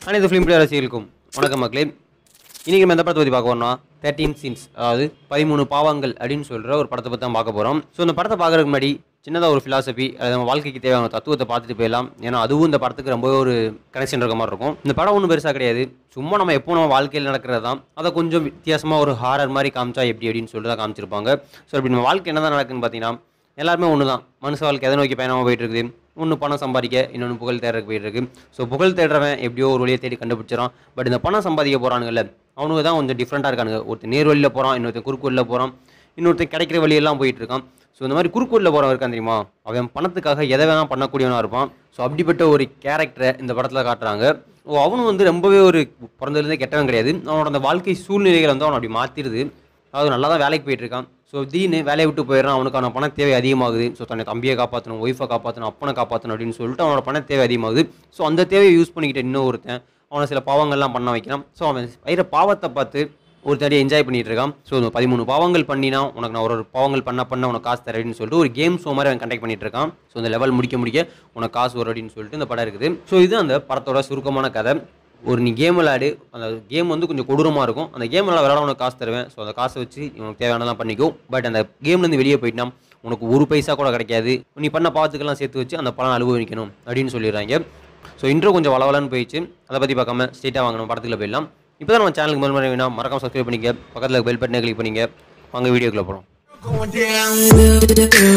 அனைத்து film player ரசிகர்களுக்கும் வணக்கம் மக்களே இன்றைக்கி நம்ம எந்த படத்தை பற்றி பார்க்க போறோம்னா தேர்ட்டீன் சீன்ஸ் அதாவது பதிமூணு பாவங்கள் அப்படின்னு சொல்கிற ஒரு படத்தை பற்றி தான் பார்க்க போகிறோம் ஸோ இந்த படத்தை பார்க்கறதுக்கு முன்னாடி சின்னதாக ஒரு ஃபிலாசபி அது நம்ம வாழ்க்கைக்கு தேவையான தத்துவத்தை பார்த்துட்டு போயிடலாம் ஏன்னா அதுவும் இந்த படத்துக்கு ரொம்பவே ஒரு கனெக்ஷன் இருக்க மாதிரி இருக்கும் இந்த படம் ஒன்றும் பெருசாக கிடையாது சும்மா நம்ம எப்போ நம்ம வாழ்க்கையில் நடக்கிறது தான் அதை கொஞ்சம் வித்தியாசமாக ஒரு ஹாரர் மாதிரி காமிச்சா எப்படி அப்படின்னு சொல்லிட்டு தான் காமிச்சிருப்பாங்க ஸோ இப்படி நம்ம வாழ்க்கை என்ன தான் நடக்குதுன்னு பார்த்தீங்கன்னா எல்லாருமே ஒன்று தான் மனுஷ வாழ்க்கை எதை நோக்கி பயணமாக போயிட்டு இருக்குது ஒன்று பணம் சம்பாதிக்க இன்னொன்று புகழ் தேடுறதுக்கு போயிட்டு இருக்கு ஸோ புகழ் தேடுறவன் எப்படியோ ஒரு வழியை தேடி கண்டுபிடிச்சிடான் பட் இந்த பணம் சம்பாதிக்க போகிறானுங்கல்ல அவனுங்க தான் கொஞ்சம் டிஃப்ரெண்ட்டாக இருக்கானுங்க ஒருத்தர் நேர் வழியில் போகிறான் இன்னொருத்தன் குறுக்கு வழியில் போகிறான் இன்னொருத்தன் கிடைக்கிற வழியெல்லாம் போயிட்டு இருக்கான் ஸோ இந்த மாதிரி குறுக்கு வழியில் போகிறவன் இருக்கான் தெரியுமா அவன் பணத்துக்காக எதை வேணால் பண்ணக்கூடியவனாக இருப்பான் ஸோ அப்படிப்பட்ட ஒரு கேரக்டரை இந்த படத்தில் காட்டுறாங்க ஓ அவனும் வந்து ரொம்பவே ஒரு பிறந்ததுலேருந்தே கெட்டவன் கிடையாது அவனோட அந்த வாழ்க்கை சூழ்நிலைகளை வந்து அவனை அப்படி மாற்றிடுது அதாவது நல்லா தான் வேலைக்கு போயிட்டு இருக்கான் ஸோ திடீர்னு வேலையை விட்டு போயிடுறான் அவனுக்கான பண தேவை அதிகமாகுது ஸோ தன்னை தம்பியை காப்பாற்றணும் ஒய்ஃபை காப்பாற்றணும் அப்பனை காப்பாற்றணும் அப்படின்னு சொல்லிட்டு அவனோட பண தேவை அதிகமாகுது ஸோ அந்த தேவையை யூஸ் பண்ணிக்கிட்ட இன்னும் ஒருத்தன் அவனை சில பாவங்கள்லாம் பண்ண வைக்கிறான் ஸோ அவன் வயிற பாவத்தை பார்த்து ஒரு தடியை என்ஜாய் பண்ணிட்டு இருக்கான் ஸோ இந்த பதிமூணு பாவங்கள் பண்ணினா உனக்கு நான் ஒரு ஒரு பாவங்கள் பண்ண பண்ண உனக்கு காசு தரேன்னு சொல்லிட்டு ஒரு கேம் ஷோ மாதிரி அவன் கண்டக்ட் பண்ணிட்டு இருக்கான் ஸோ இந்த லெவல் முடிக்க முடிக்க உனக்கு காசு வரும் அப்படின்னு சொல்லிட்டு இந்த படம் இருக்குது ஸோ இது அந்த படத்தோட சுருக்கமான கதை ஒரு நீ கேம் விளையாடு அந்த கேம் வந்து கொஞ்சம் கொடூரமாக இருக்கும் அந்த கேம் விளையாட விளையாட உனக்கு காசு தருவேன் ஸோ அந்த காசை வச்சு உனக்கு தேவையானதெல்லாம் பண்ணிக்கோ பட் அந்த கேம்லேருந்து வெளியே போயிட்டா உனக்கு ஒரு பைசா கூட கிடைக்காது நீ பண்ண பாவத்துக்கெல்லாம் சேர்த்து வச்சு அந்த பணம் அனுபவிக்கணும் அப்படின்னு சொல்லிடுறாங்க ஸோ இன்ட்ரோ கொஞ்சம் வளவலன்னு போயிடுச்சு அதை பற்றி பார்க்காம ஸ்ட்ரெயிட்டாக வாங்கணும் படத்துக்குள்ள போயிடலாம் இப்போ தான் நம்ம சேனலுக்கு முதல் முறை வேணாம் மறக்காம சப்ஸ்கிரைப் பண்ணிக்க பக்கத்தில் பெல் பட்டனை கிளிக் பண்ணிங்க வாங்க வீடியோக்குள்ள போகிறோம் Going down.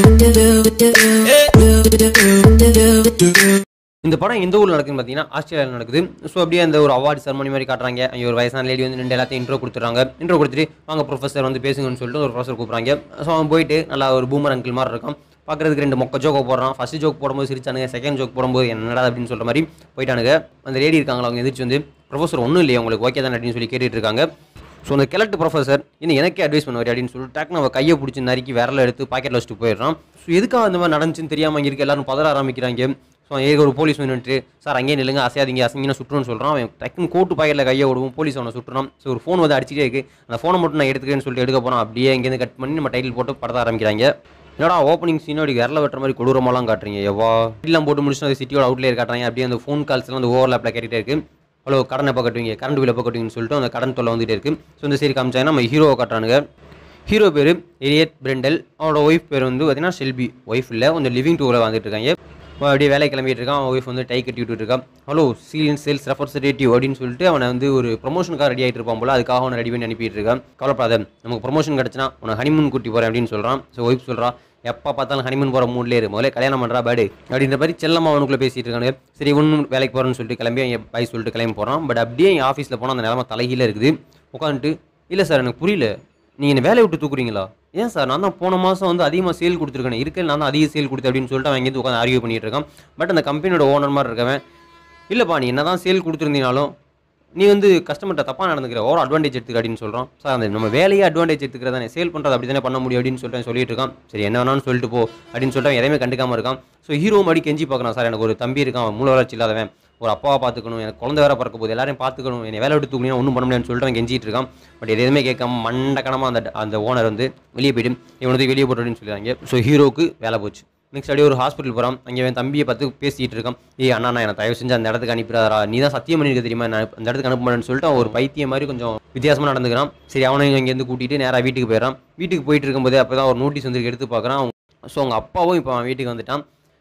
இந்த படம் எந்த ஊரில் நடக்குதுன்னு பார்த்தீங்கன்னா ஆஸ்திரேலியாவில் நடக்குது ஸோ அப்படியே அந்த ஒரு அவார்டு செரமனி மாதிரி காட்டுறாங்க அங்கே ஒரு வயசான லேடி வந்து ரெண்டு எல்லாத்தையும் இன்ட்ரோ கொடுத்துறாங்க இன்ட்ரோ கொடுத்துட்டு வாங்க ப்ரொஃபஸர் வந்து பேசுங்கன்னு சொல்லிட்டு ஒரு ப்ரொஃபஸர் கூப்பிட்றாங்க ஸோ அவன் போயிட்டு நல்லா ஒரு பூமர் அங்கிள் மாதிரி இருக்கான் பார்க்குறதுக்கு ரெண்டு மொக்க ஜோக்கை போடுறான் ஃபஸ்ட் ஜோக் போடும்போது சிரிச்சானுங்க செகண்ட் ஜோக் போடும்போது என்னடா அப்படின்னு சொல்கிற மாதிரி போயிட்டானுங்க அந்த லேடி இருக்காங்களா அவங்க எதிர்த்து வந்து ப்ரொஃபஸர் ஒன்றும் இல்லையா உங்களுக்கு ஓகே தானே அப்படின்னு சொல்லி கேட்டுட்டு இருக்காங்க ஸோ அந்த கிழட்டு ப்ரொஃபஸர் இன்னும் எனக்கே அட்வைஸ் பண்ணுவார் அப்படின்னு சொல்லிட்டு டக்குனு அவன் கையை பிடிச்சி நறுக்கி விரல எடுத்து பாக்கெட்டில் வச்சுட்டு போயிடுறான் ஸோ எதுக்காக அந்த மாதிரி நடந்துச்சுன்னு தெரியாமல் இங்கே இருக்க எல்லாரும் பதற ஆரம்பிக்கிறாங்க ஸோ ஏக ஒரு போலீஸ் வந்துட்டு சார் அங்கேயே நில்லுங்க அசையாதீங்க அசிங்கன்னு சுட்டுன்னு சொல்கிறான் அவன் டக்குன்னு கோட்டு பாக்கெட்டில் கையை விடுவோம் போலீஸ் அவனை சுட்டுறான் ஸோ ஒரு ஃபோன் வந்து அடிச்சிட்டே இருக்கு அந்த ஃபோனை மட்டும் நான் எடுத்துக்கிறேன்னு சொல்லிட்டு எடுக்க போகிறான் அப்படியே இங்கேருந்து கட் பண்ணி நம்ம டைட்டில் போட்டு படத்த ஆரம்பிக்கிறாங்க என்னடா ஓப்பனிங் சீனோட விரல வெட்டுற மாதிரி கொடூரமாலாம் காட்டுறீங்க எவ்வா எல்லாம் போட்டு முடிச்சுட்டு அந்த சிட்டியோட அவுட்லேயே காட்டுறாங்க அப்படியே அந்த ஃபோன் கால்ஸ்லாம் அந்த ஓவர்லாப்பில் கேட்டுகிட்டே இருக்கு ஹலோ கடன் எப்போ கட்டுவீங்க கரண்ட் பில் எப்போ கட்டுவீங்கன்னு சொல்லிட்டு அந்த கடன் தொல்லை வந்துட்டே இருக்கு ஸோ இந்த சரி காமிச்சாங்கன்னா நம்ம ஹீரோவை காட்டுறானுங்க ஹீரோ பேர் எலியட் பிரெண்டல் அவனோட ஒய்ஃப் பேர் வந்து பார்த்தீங்கன்னா ஷெல்பி ஒய்ஃப் இல்லை கொஞ்சம் லிவிங் டூரில் வந்துட்டு இருக்காங்க அவன் அப்படியே வேலை கிளம்பிட்டு இருக்கான் அவன் ஒய்ஃப் வந்து டை கட்டி விட்டுட்டு இருக்கான் ஹலோ சீலியன் சேல்ஸ் ரெப்ரஸன்டேட்டிவ் அப்படின்னு சொல்லிட்டு அவனை வந்து ஒரு ப்ரொமோஷனுக்காக ரெடி ஆகிட்டு இருப்பான் போல அதுக்காக அவனை ரெடி பண்ணி அனுப்பிட்டு இருக்கான் கவலைப்படாத நமக்கு ப்ரொமோஷன் கிடச்சினா உனக்கு ஹனிமூன் கூட்டி போகிறேன் அப்படின்னு சொல்கிறான் ஸோ ஒய்ஃப் சொல்கிறான் எப்போ பார்த்தாலும் ஹனிமூன் போகிற மூட்லேயே இரு முதல்ல கல்யாணம் பண்ணுறா பேடு அப்படின்ற மாதிரி செல்லம்மா அவனுக்குள்ளே பேசிட்டு இருக்காங்க சரி ஒன்றும் வேலைக்கு போகிறேன்னு சொல்லிட்டு கிளம்பி என் பாய் சொல்லிட்டு கிளம்பி போகிறான் பட் அப்படியே என் ஆஃபீஸில் போனால் அந்த நிலமை தலைகீழ இருக்குது உட்காந்துட்டு இல்லை சார் எனக்கு புரியல நீங்கள் என்ன வேலையை விட்டு தூக்குறீங்களா ஏன் சார் நான் தான் போன மாதம் வந்து அதிகமாக சேல் கொடுத்துருக்கேன் இருக்க நான் தான் அதிக சேல் கொடுத்தேன் அப்படின்னு சொல்லிட்டு அவன் எங்கேருந்து உட்காந்து ஆர்கியூ பண்ணிட்டு இருக்கான் பட் அந்த கம்பெனியோட ஓனர் மாதிரி இருக்கவன் இல்லைப்பா நீ என்ன தான் சேல் கொடுத்துருந்தீனாலும் நீ வந்து கஸ்டமர்கிட்ட தப்பாக நடந்துக்கிற ஓவர் அட்வான்டேஜ் எடுத்துக்க அப்படின்னு சொல்கிறோம் சார் அந்த நம்ம வேலையே அட்வான்டேஜ் எடுத்துக்கிறதானே சேல் பண்ணுறது அப்படி தானே பண்ண முடியும் அப்படின்னு சொல்லிட்டு அவன் சொல்லிட்டு இருக்கான் சரி என்ன வேணாலும் சொல்லிட்டு போ அப்படின்னு சொல்லிட்டு அவன் எதையுமே கண்டுக்காம இருக்கான் ஸோ ஹீரோ மடி கெஞ்சி பார்க்குறான் சார் எனக்கு ஒரு தம்பி இருக்கான் அவன் மூல வளர்ச்சி இல்லாதவன் ஒரு அப்பாவை பார்த்துக்கணும் எனக்கு குழந்தை வேற பிறக்க போகுது எல்லாரையும் பார்த்துக்கணும் என்னை வேலை விட்டு தூக்கணும் ஒன்றும் பண்ண முடியாதுன்னு சொல்லிட்டு அவன் கெஞ்சிட்டு இருக்கான் பட் எதுவுமே கேட்காம மண்டக்கணமாக அந்த அந்த ஓனர் வந்து வெளியே போயிட்டு இவனுக்கு வெளியே போட்டு அப்படின்னு சொல்லிடுறாங்க ஸோ ஹீரோக்கு வேலை போச்சு நெக்ஸ்ட் அப்படியே ஒரு ஹாஸ்பிட்டல் போகிறான் அங்கே அவன் தம்பியை பார்த்து பேசிட்டு இருக்கான் ஏய் அண்ணா நான் எனக்கு தயவு செஞ்சு அந்த இடத்துக்கு அனுப்பிடாதா நீ தான் சத்தியம் பண்ணிருக்க தெரியுமா நான் அந்த இடத்துக்கு அனுப்ப மாட்டேன்னு சொல்லிட்டு அவன் ஒரு பைத்தியம் மாதிரி கொஞ்சம் வித்தியாசமாக நடந்துக்கிறான் சரி அவனையும் இங்கேருந்து கூட்டிகிட்டு நேராக வீட்டுக்கு போயிடறான் வீட்டுக்கு போயிட்டு இருக்கும்போதே அப்போ தான் ஒரு நோட்டீஸ் வந்து எடுத்து பார்க்குறான் ஸோ அவங்க அப்பாவும் இப்போ அவன் வீட்டுக்கு வந்துட்டான்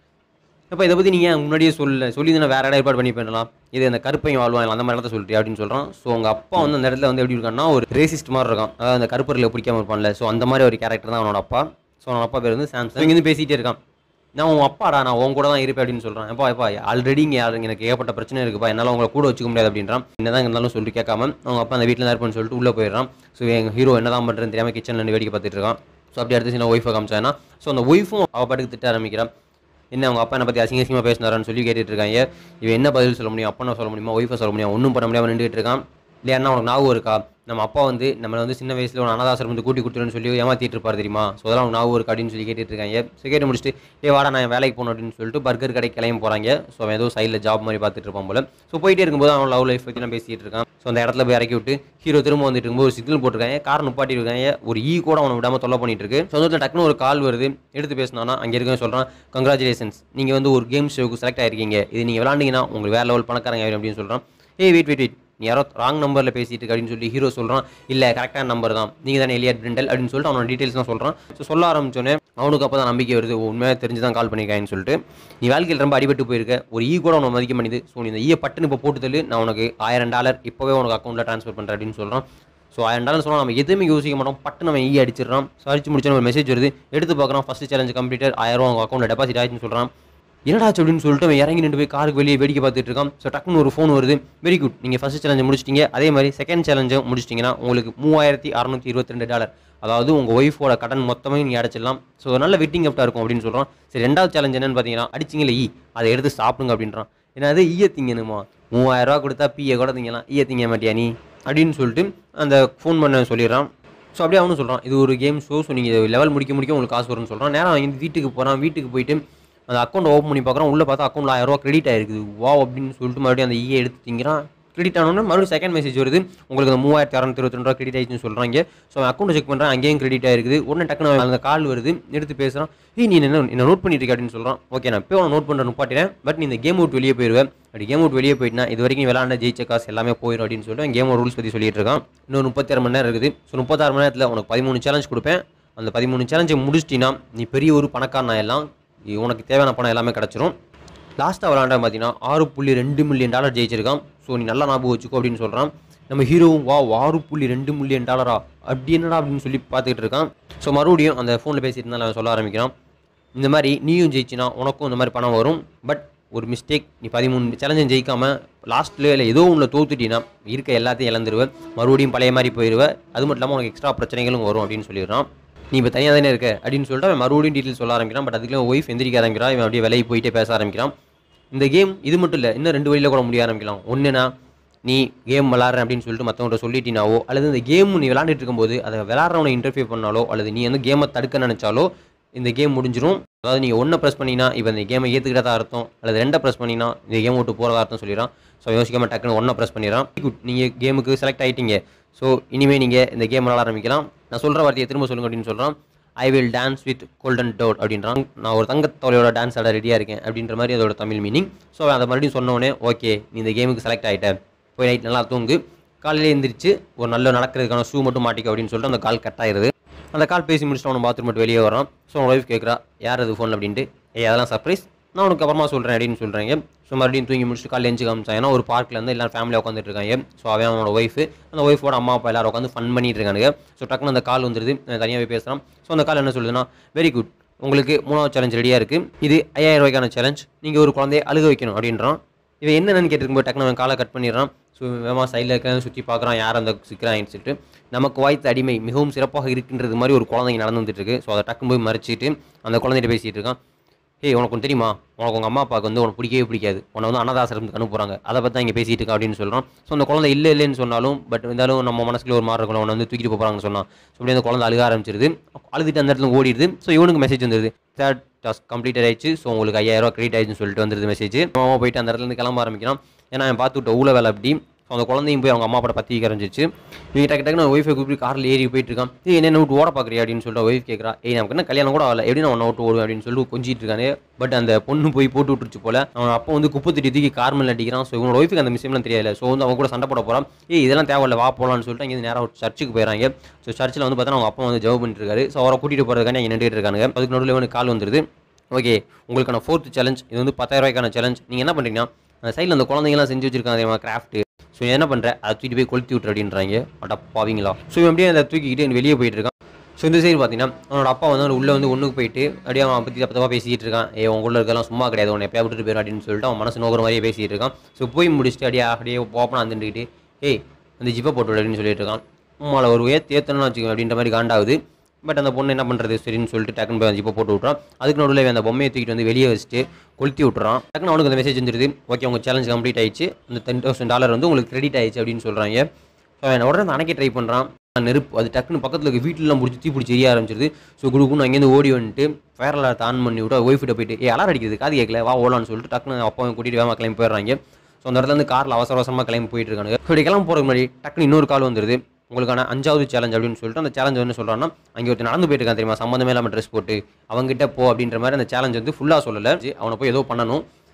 இப்போ இதை பற்றி நீங்கள் முன்னாடியே சொல்ல சொல்லி நான் வேறு இடம் ஏற்பாடு பண்ணி பண்ணலாம் இது அந்த கருப்பையும் வாழ்வான் அந்த மாதிரி இடத்த சொல்லிட்டு அப்படின்னு சொல்கிறான் ஸோ உங்கள் அப்பா வந்து அந்த இடத்துல வந்து எப்படி இருக்கான்னா ஒரு ரேசிஸ்ட் மாதிரி இருக்கான் அதாவது அந்த கருப்பரில் பிடிக்காம இருப்பான்ல ஸோ அந்த மாதிரி ஒரு கேரக்டர் தான் அவனோட அப்பா ஸோ அவனோட அப்பா பேர் வந்து சாம்சங் இங்கேருந்து பேசிகிட்டே இருக்கான் நான் உன் அப்பாடா நான் உன் கூட தான் இருப்பேன் அப்படின்னு சொல்கிறான் எப்பா எப்பா ஆல்ரெடி இங்கே யாரு எனக்கு ஏகப்பட்ட பிரச்சனை இருக்குப்பா என்னால் உங்களை கூட வச்சுக்க முடியாது அப்படின்றான் என்னதான் இருந்தாலும் சொல்லிட்டு கேட்காம அவங்க அப்பா அந்த வீட்டில் தான் இருப்பான்னு சொல்லிட்டு உள்ளே போயிடுறான் ஸோ எங்கள் ஹீரோ என்ன தான் பண்ணுறேன்னு தெரியாமல் கிச்சனில் நின்று வேடிக்கை பார்த்துட்டு இருக்கான் ஸோ அப்படி அடுத்து சின்ன ஒய்ஃபை காமிச்சானா ஸோ அந்த ஒய்ஃபும் அவள் பாட்டுக்கு திட்ட ஆரம்பிக்கிறான் என்ன அவங்க அப்பா என்னை பற்றி அசிங்க அசிங்கமாக பேசினாரான்னு சொல்லி கேட்டுட்டு இருக்காங்க இவன் என்ன பதில் சொல்ல முடியும் அப்பா சொல்ல முடியுமா ஒய்ஃபை சொல்ல முடியும் ஒன்றும் பண்ண முடியாமல் நின்றுட்டு இருக்கான் இல்லையா அண்ணா உனக்கு ஞாபகம் இருக்கா நம்ம அப்பா வந்து நம்மளை வந்து சின்ன வயசில் ஒரு அனாதாசிரம் வந்து கூட்டி கொடுத்துருன்னு சொல்லி ஏமாத்திட்டு இருப்பார் தெரியுமா ஸோ அதெல்லாம் உனக்கு ஞாபகம் இருக்கா அப்படின்னு சொல்லி கேட்டுட்டு இருக்காங்க ஸோ கேட்டு முடிச்சுட்டு ஏ வாடா நான் வேலைக்கு போகணும் அப்படின்னு சொல்லிட்டு பர்கர் கடைக்கு கிளம்பி போகிறாங்க ஸோ அவன் ஏதோ சைடில் ஜாப் மாதிரி பார்த்துட்டு இருப்பான் போல ஸோ போயிட்டே இருக்கும்போது அவன் லவ் லைஃப் பற்றி நான் பேசிட்டு இருக்கான் ஸோ அந்த இடத்துல போய் இறக்கி விட்டு ஹீரோ திரும்ப வந்துட்டு இருக்கும்போது ஒரு சிக்னல் போட்டிருக்காங்க கார் நிப்பாட்டி இருக்காங்க ஒரு ஈ கூட அவனை விடாமல் தொல்லை பண்ணிட்டு இருக்கு ஸோ அந்த டக்குனு ஒரு கால் வருது எடுத்து பேசினானா அங்கே இருக்கவன் சொல்கிறான் கங்க்ராச்சுலேஷன்ஸ் நீங்கள் வந்து ஒரு கேம் ஷோக்கு செலக்ட் ஆயிருக்கீங்க இது நீங்கள் விளாண்டிங்கன்னா உங்களுக்கு வேற லெவல் பணக்காரங்க ஆயிரும் அப்படின்னு சொல்கிறான் ஏய் வெயிட் வெயிட் வெயிட் நீ யாரோ ராங் நம்பரில் பேசிட்டு இருக்க அப்படின்னு சொல்லி ஹீரோ சொல்கிறான் இல்லை கரெக்டான நம்பர் தான் நீங்கள் தானே எலியட் பிரிண்டல் அப்படின்னு சொல்லிட்டு அவனோட டீட்டெயில்ஸ் தான் சொல்கிறான் ஸோ சொல்ல ஆரம்பிச்சோன்னே அவனுக்கு அப்போ தான் நம்பிக்கை வருது ஓ, உண்மையாக தெரிஞ்சு தான் கால் பண்ணியிருக்கான்னு சொல்லிட்டு நீ வாழ்க்கையில் ரொம்ப அடிபட்டு போயிருக்க ஒரு ஈ கூட உனக்கு மதிக்க மாட்டேது ஸோ நீ இந்த ஈயை பட்டுன்னு இப்போ போட்டு தள்ளு நான் உனக்கு ஆயிரம் டாலர் இப்போவே உனக்கு அக்கௌண்ட்டில் ட்ரான்ஸ்ஃபர் பண்ணுறேன் அப்படின்னு சொல்கிறான் ஸோ ஆயிரம் டாலர் சொன்னால் நம்ம எதுவுமே யோசிக்க மாட்டோம் பட்டு நம்ம ஈ அடிச்சிடறோம் ஸோ அடிச்சு முடிச்சோன்னு ஒரு மெசேஜ் வருது எடுத்து பார்க்குறோம் ஃபஸ்ட்டு சேலஞ்ச் கம்ப்ளீட்டட் ஆயிரம் ரூபா அவங்க அக்கௌண்ட்டில் டெபாசிட் ஆயிடுச்சுன்னு சொல்கிறான் என்னடா ஆச்சு அப்படின்னு சொல்லிட்டு அவன் இறங்கி நின்று போய் காருக்கு வெளியே வேடிக்கை பார்த்துட்டு இருக்கான் ஸோ டக்குன்னு ஒரு ஃபோன் வருது வெரி குட் நீங்கள் ஃபஸ்ட் சேலஞ்சை முடிச்சிட்டீங்க அதே மாதிரி செகண்ட் சேலஞ்சும் முடிச்சிட்டிங்கன்னா உங்களுக்கு மூவாயிரத்தி அறநூற்றி இருபத்தி ரெண்டு டாலர் அதாவது உங்கள் ஒய்ஃபோட கடன் மொத்தமே நீங்கள் அடைச்சிடலாம் ஸோ நல்ல வெட்டிங் கிஃப்ட்டாக இருக்கும் அப்படின்னு சொல்கிறான் சரி ரெண்டாவது சேலஞ்ச் என்னன்னு பார்த்தீங்கன்னா அடிச்சிங்களே ஈ அதை எடுத்து சாப்பிடுங்க அப்படின்றான் ஏன்னா அது ஈய திங்கணுமா மூவாயிரம் ரூபா கொடுத்தா பீயை கூட திங்கலாம் ஈய திங்க மாட்டியா நீ அப்படின்னு சொல்லிட்டு அந்த ஃபோன் பண்ண சொல்லிடுறான் ஸோ அப்படியே அவனும் சொல்கிறான் இது ஒரு கேம் ஷோ ஸோ நீங்கள் லெவல் முடிக்க முடிக்க உங்களுக்கு காசு வரும்னு சொல்கிறான் நேரம் அவன் வீட்டுக்கு போகிறான் வீட்டுக்கு போயிட்டு அந்த அக்கௌண்ட் ஓப்பன் பண்ணி பார்க்குறான் உள்ளே பார்த்தா அக்கௌண்ட்டில் ஆயிரம் ரூபா கிரெடிட் ஆயிருக்குது வா அப்படின்னு சொல்லிட்டு மறுபடியும் அந்த ஈயை எடுத்து திங்கிறான் கிரெடிட் ஆனோடனே மறுபடியும் செகண்ட் மெசேஜ் வருது உங்களுக்கு அந்த மூவாயிரத்தி அறநூத்தி இருபத்தி ரெண்டு ரூபா கிரெடிட் ஆயிடுச்சுன்னு சொல்கிறாங்க ஸோ அவன் அக்கௌண்ட் செக் பண்ணுறான் அங்கேயும் கிரெடிட் ஆயிருக்குது உடனே டக்குனு அவன் அந்த கால் வருது எடுத்து பேசுகிறான் ஏய் நீ என்ன என்ன நோட் பண்ணிட்டு இருக்க அப்படின்னு சொல்கிறான் ஓகே நான் இப்போ நோட் பண்ணுற நுப்பாட்டினேன் பட் நீ இந்த கேம் அவுட் வெளியே போயிடுவேன் அப்படி கேம் அவுட் வெளியே போயிட்டுனா இது வரைக்கும் விளாண்ட ஜெயிச்ச காசு எல்லாமே போயிடும் அப்படின்னு சொல்லிட்டு கேம் ரூல்ஸ் பற்றி சொல்லிட்டு இருக்கான் இன்னும் முப்பத்தாறு மணி நேரம் இருக்குது ஸோ முப்பத்தாறு மணி நேரத்தில் உனக்கு பதிமூணு சேலஞ்ச் கொடுப்பேன் அந்த பதிமூணு சேலஞ்சை முடிச்சிட்டினா நீ பெரிய ஒரு பணக்காரனா எல்லாம் இ- உனக்கு தேவையான பணம் எல்லாமே கிடச்சிரும் லாஸ்ட்டாக விளாண்ட பார்த்தீங்கன்னா ஆறு புள்ளி ரெண்டு மில்லியன் டாலர் ஜெயிச்சிருக்கான் ஸோ நீ நல்லா ஞாபகம் வச்சுக்கோ அப்படின்னு சொல்கிறான் நம்ம ஹீரோவும் வா ஆறு புள்ளி ரெண்டு மில்லியன் டாலரா அப்படி என்னடா அப்படின்னு சொல்லி பார்த்துக்கிட்டு இருக்கான் ஸோ மறுபடியும் அந்த ஃபோனில் பேசிட்டு இருந்தாலும் அவன் சொல்ல ஆரம்பிக்கிறான் இந்த மாதிரி நீயும் ஜெயிச்சினா உனக்கும் இந்த மாதிரி பணம் வரும் பட் ஒரு மிஸ்டேக் நீ பதிமூணு சேலஞ்சும் ஜெயிக்காம லாஸ்ட்டில் இல்லை ஏதோ ஒன்று தோத்துட்டினா இருக்க எல்லாத்தையும் இழந்துருவேன் மறுபடியும் பழைய மாதிரி போயிடுவேன் அது மட்டும் இல்லாமல் உனக்கு எக்ஸ்ட்ரா பிரச்சனைகளும் வரும் அப்படின்னு சொல்லிடுறான் நீ இப்போ தனியாக தானே இருக்க அப்படின்னு சொல்லிட்டு அவன் மறுபடியும் டீட்டெயில் சொல்ல ஆரம்பிக்கிறான் பட் அதுக்குள்ள ஒய்ஃப் எந்திரிக்க ஆரம்பிக்கிறான் இவன் அப்படியே விலையை போயிட்டே பேச ஆரம்பிக்கிறான் இந்த கேம் இது மட்டும் இல்லை இன்னும் ரெண்டு வழியில் கூட முடிய ஆரம்பிக்கலாம் ஒன்றுனா நீ கேம் விளாட்றேன் அப்படின்னு சொல்லிட்டு மற்றவங்கள்ட்ட சொல்லிட்டினாவோ அல்லது இந்த கேம் நீ விளாண்டுட்டு இருக்கும்போது அதை விளாட்றவனை இன்டர்ஃபியூ பண்ணாலோ அல்லது நீ வந்து கேமை தடுக்க நினச்சாலோ இந்த கேம் முடிஞ்சிரும் அதாவது நீங்கள் ஒன்றை ப்ரெஸ் பண்ணினா இப்போ இந்த கேமை ஏற்றுக்கிட்டதா அர்த்தம் அல்லது ரெண்டை ப்ரெஸ் பண்ணினா இந்த கேம் விட்டு போகிறதா அர்த்தம் சொல்லிடுறான் ஸோ யோசிக்காம டக்குன்னு ஒன்றை ப்ரெஸ் பண்ணிடுறான் குட் நீங்கள் கேமுக்கு செலக்ட் ஆகிட்டீங்க ஸோ இனிமேல் நீங்கள் இந்த கேம் விளாட ஆரம்பிக்கலாம் நான் சொல்கிற வார்த்தையை திரும்ப சொல்லுங்க அப்படின்னு சொல்கிறான் I will dance with golden toad அப்படின்றான் நான் ஒரு தங்கத்தோலையோட டான்ஸ் ஆட ரெடியாக இருக்கேன் அப்படின்ற மாதிரி அதோட தமிழ் மீனிங் ஸோ அதை மறுபடியும் சொன்னோடனே ஓகே நீ இந்த கேமுக்கு செலக்ட் ஆகிட்ட போய் நைட் நல்லா தூங்கு காலையில எந்திரிச்சு ஒரு நல்ல நடக்கிறதுக்கான ஷூ மட்டும் மாட்டிக்க அப்படின்னு சொல்லிட்டு அந்த கால் கட் ஆயிருது அந்த கால் பேசி முடிச்சுட்டு அவன் பாத்ரூம் மட்டும் வெளியே வரான் ஸோ அவன் ஒய்ஃப் கேட்குறா யார் அது ஃபோன் அப்படின்ட்டு ஏய் அதெல்லாம் சர்ப்ரைஸ் நான் உனக்கு அப்புறமா சொல்கிறேன் அப்படின்னு சொல்கிறாங்க ஸோ மறுபடியும் தூங்கி முடிச்சுட்டு காலையில் எஞ்சி காமிச்சான் ஏன்னா ஒரு பார்க்கில் இருந்து எல்லாரும் ஃபேமிலியாக உட்காந்துட்டு இருக்காங்க ஸோ அவன் அவனோட ஒய்ஃப் அந்த ஒய்ஃபோட அம்மா அப்பா எல்லாரும் உட்காந்து ஃபன் பண்ணிட்டு இருக்கானுங்க ஸோ டக்குன்னு அந்த கால் வந்துருது தனியாகவே பேசுகிறான் ஸோ அந்த கால் என்ன சொல்லுதுன்னா வெரி குட் உங்களுக்கு மூணாவது சேலஞ்ச் ரெடியாக இருக்குது இது ஐயாயிரம் ரூபாய்க்கான சேலஞ்ச் நீங்கள் ஒரு குழந்தைய அழுக வைக்கணும் அப்படின்றான் இவன் என்னென்னு கேட்டுருக்கும்போது டக்குனு அவன் காலை கட் பண்ணிடுறான் ஸோ வேமா சைடில் இருக்க சுற்றி பார்க்குறான் யார் அந்த சிக்கிறான்னு சொல்லிட்டு நமக்கு வாய்த்த அடிமை மிகவும் சிறப்பாக இருக்கின்றது மாதிரி ஒரு குழந்தைங்க நடந்து வந்துட்டு இருக்கு ஸோ அதை டக்குன்னு போய் மறைச்சிட்டு அந்த குழந்தைகிட்ட பேசிகிட்டு இருக்கான் ஏய் உனக்கு ஒன்று தெரியுமா உனக்கு உங்கள் அம்மா அப்பாவுக்கு வந்து உனக்கு பிடிக்கவே பிடிக்காது உன்னை வந்து அனாதாசிரமத்துக்கு அனுப்புகிறாங்க அதை பற்றி தான் இங்கே பேசிகிட்டு இருக்கா அப்படின்னு சொல்கிறான் ஸோ அந்த குழந்தை இல்லை இல்லைன்னு சொன்னாலும் பட் இருந்தாலும் நம்ம மனசுக்குள்ள ஒரு மாதிரி இருக்கணும் உன்னை வந்து தூக்கிட்டு போகிறாங்கன்னு சொன்னான் ஸோ அப்படியே அந்த குழந்தை அழுக ஆரம்பிச்சிருது அழுதுட்டு அந்த இடத்துல ஓடிடுது ஸோ இவனுக்கு மெசேஜ் வந்துருது தேர்ட் டாஸ்க் கம்ப்ளீட் ஆயிடுச்சு ஸோ உங்களுக்கு ஐயாயிரம் ரூபா கிரெடிட் ஆயிடுச்சுன்னு சொல்லிட்டு வந்துருது மெசேஜ் அவன் போயிட்டு அந்த இடத்துல இருந்து கிளம்ப ஆரம்பிக்கிறான் ஏன்னா அவன் பார்த்து விட்ட ஊழ வேலை அப்படி ஸோ அந்த குழந்தையும் போய் அவங்க அம்மா அப்பா பற்றி கரைஞ்சிச்சு இவங்க டக்கு டக்குனு ஒய்ஃபை கூப்பிட்டு காரில் ஏறி போயிட்டு இருக்கான் ஏய் என்ன விட்டு ஓட பார்க்குறியா அப்படின்னு சொல்லிட்டு ஒய்ஃப் கேட்குறா ஏய் நமக்கு என்ன கல்யாணம் கூட ஆகல எப்படி நான் உன்னை விட்டு ஓடுவேன் அப்படின்னு சொல்லிட்டு கொஞ்சிட்டு இருக்கானே பட் அந்த பொண்ணு போய் போட்டு விட்டுருச்சு போல அவன் அப்போ வந்து குப்பை தட்டி தூக்கி கார் மேல அடிக்கிறான் ஸோ இவனோட ஒய்ஃபுக்கு அந்த விஷயம்லாம் தெரியல ஸோ வந்து அவங்க கூட சண்டை போட போகிறான் ஏய் இதெல்லாம் தேவையில்ல வா போகலான்னு சொல்லிட்டு இங்கே நேராக சர்ச்சுக்கு போயிடறாங்க ஸோ சர்ச்சில் வந்து பார்த்தா அவங்க அப்பா வந்து ஜவ் பண்ணிட்டு இருக்காரு ஸோ அவரை கூட்டிகிட்டு போகிறதுக்கான இங்கே நின்றுட்டு இருக்காங்க அதுக்கு நடுவில் இவனுக்கு கால் வந்துருது ஓகே உங்களுக்கான ஃபோர்த் சேலஞ்ச் இது வந்து பத்தாயிரம் ரூபாய்க்கான சேலஞ்ச் நீங்கள் என்ன பண்ணுறீங்கன்னா அந்த சைடில் அந்த குழந்தைங்கலாம் செஞ்சு வச்சிருக்காங்க தெரியுமா கிராஃப்ட் ஸோ என்ன பண்ணுற அதை தூக்கிட்டு போய் கொளுத்தி விட்ரு அப்படின்றாங்க அட பாவீங்களா ஸோ இவன் அப்படியே அதை தூக்கிக்கிட்டு வெளியே போயிட்டு இருக்கான் ஸோ இந்த சைடு பார்த்தீங்கன்னா அவனோட அப்பா வந்து அவன் உள்ளே வந்து ஒன்றுக்கு போயிட்டு அப்படியே அவன் பற்றி தப்பு தப்பாக பேசிக்கிட்டு இருக்கான் ஏ உங்க உள்ள இருக்கலாம் சும்மா கிடையாது உன்னை எப்போ விட்டுட்டு போயிடும் அப்படின்னு சொல்லிட்டு அவன் மனசு நோக்கிற மாதிரியே பேசிட்டு இருக்கான் ஸோ போய் முடிச்சுட்டு அப்படியே அப்படியே ஓப்பனாக வந்துட்டுக்கிட்டு ஏய் அந்த ஜிப்பை போட்டு விடு அப்படின்னு சொல்லிட்டு இருக்கான் உம்மால ஒரு ஏத்து ஏத்தணும்னு வச்சுக்கோ அப்படின்ற மாதிரி காண்டாகுது பட் அந்த பொண்ணு என்ன பண்ணுறது சரின்னு சொல்லிட்டு டக்குன்னு போய் அந்த ஜிப்பை போட்டு விட்றான் அதுக்கு நடுவில் இவன் அந்த பொம்மையை தூக்கிட்டு வந்து வெளியே வச்சுட்டு கொளுத்தி விட்றான் டக்குன்னு அவனுக்கு அந்த மெசேஜ் வந்துருது ஓகே உங்கள் சேலஞ்ச் கம்ப்ளீட் ஆயிடுச்சு அந்த டென் தௌசண்ட் டாலர் வந்து உங்களுக்கு கிரெடிட் ஆயிடுச்சு அப்படின்னு சொல்கிறாங்க ஸோ அவன் உடனே அந்த அணைக்க ட்ரை பண்ணுறான் நெருப்பு அது டக்குன்னு பக்கத்தில் இருக்க வீட்டிலலாம் பிடிச்சி தீ பிடிச்சி எரிய ஆரம்பிச்சிருது ஸோ குடுக்குன்னு அங்கேருந்து ஓடி வந்துட்டு ஃபயர் அலாரத்தை ஆன் பண்ணி விட்டு ஒய்ஃபிட்ட போயிட்டு ஏ அலாரம் அடிக்கிறது காது கேட்கல வா ஓலான்னு சொல்லிட்டு டக்குன்னு அப்பாவை கூட்டிகிட்டு வேமா கிளம்பி போயிடுறாங்க ஸோ அந்த இடத்துல இருந்து காரில் அவசர அவசரமாக கிளம்பி போயிட்டு இருக்காங்க இப்படி கிளம்ப போகிறதுக்கு முன்னாடி டக்குன்னு இன்னொரு கால் வந்துருது உங்களுக்கான அஞ்சாவது சேலஞ்ச் அப்படின்னு சொல்லிட்டு அந்த சேலஞ்ச் வந்து சொல்கிறான்னா அங்கே ஒருத்தர் நடந்து போயிட்டு இருக்கான் தெரியுமா சம்மந்தமே இல்லாமல் ட்ரெஸ் போட்டு அவங்ககிட்ட போ அப்படின்ற மாதிரி அந்த சேலஞ்ச் வந்து ஃபுல்லாக சொல்லலை அவனை போய் ஏதோ பண்ணணும்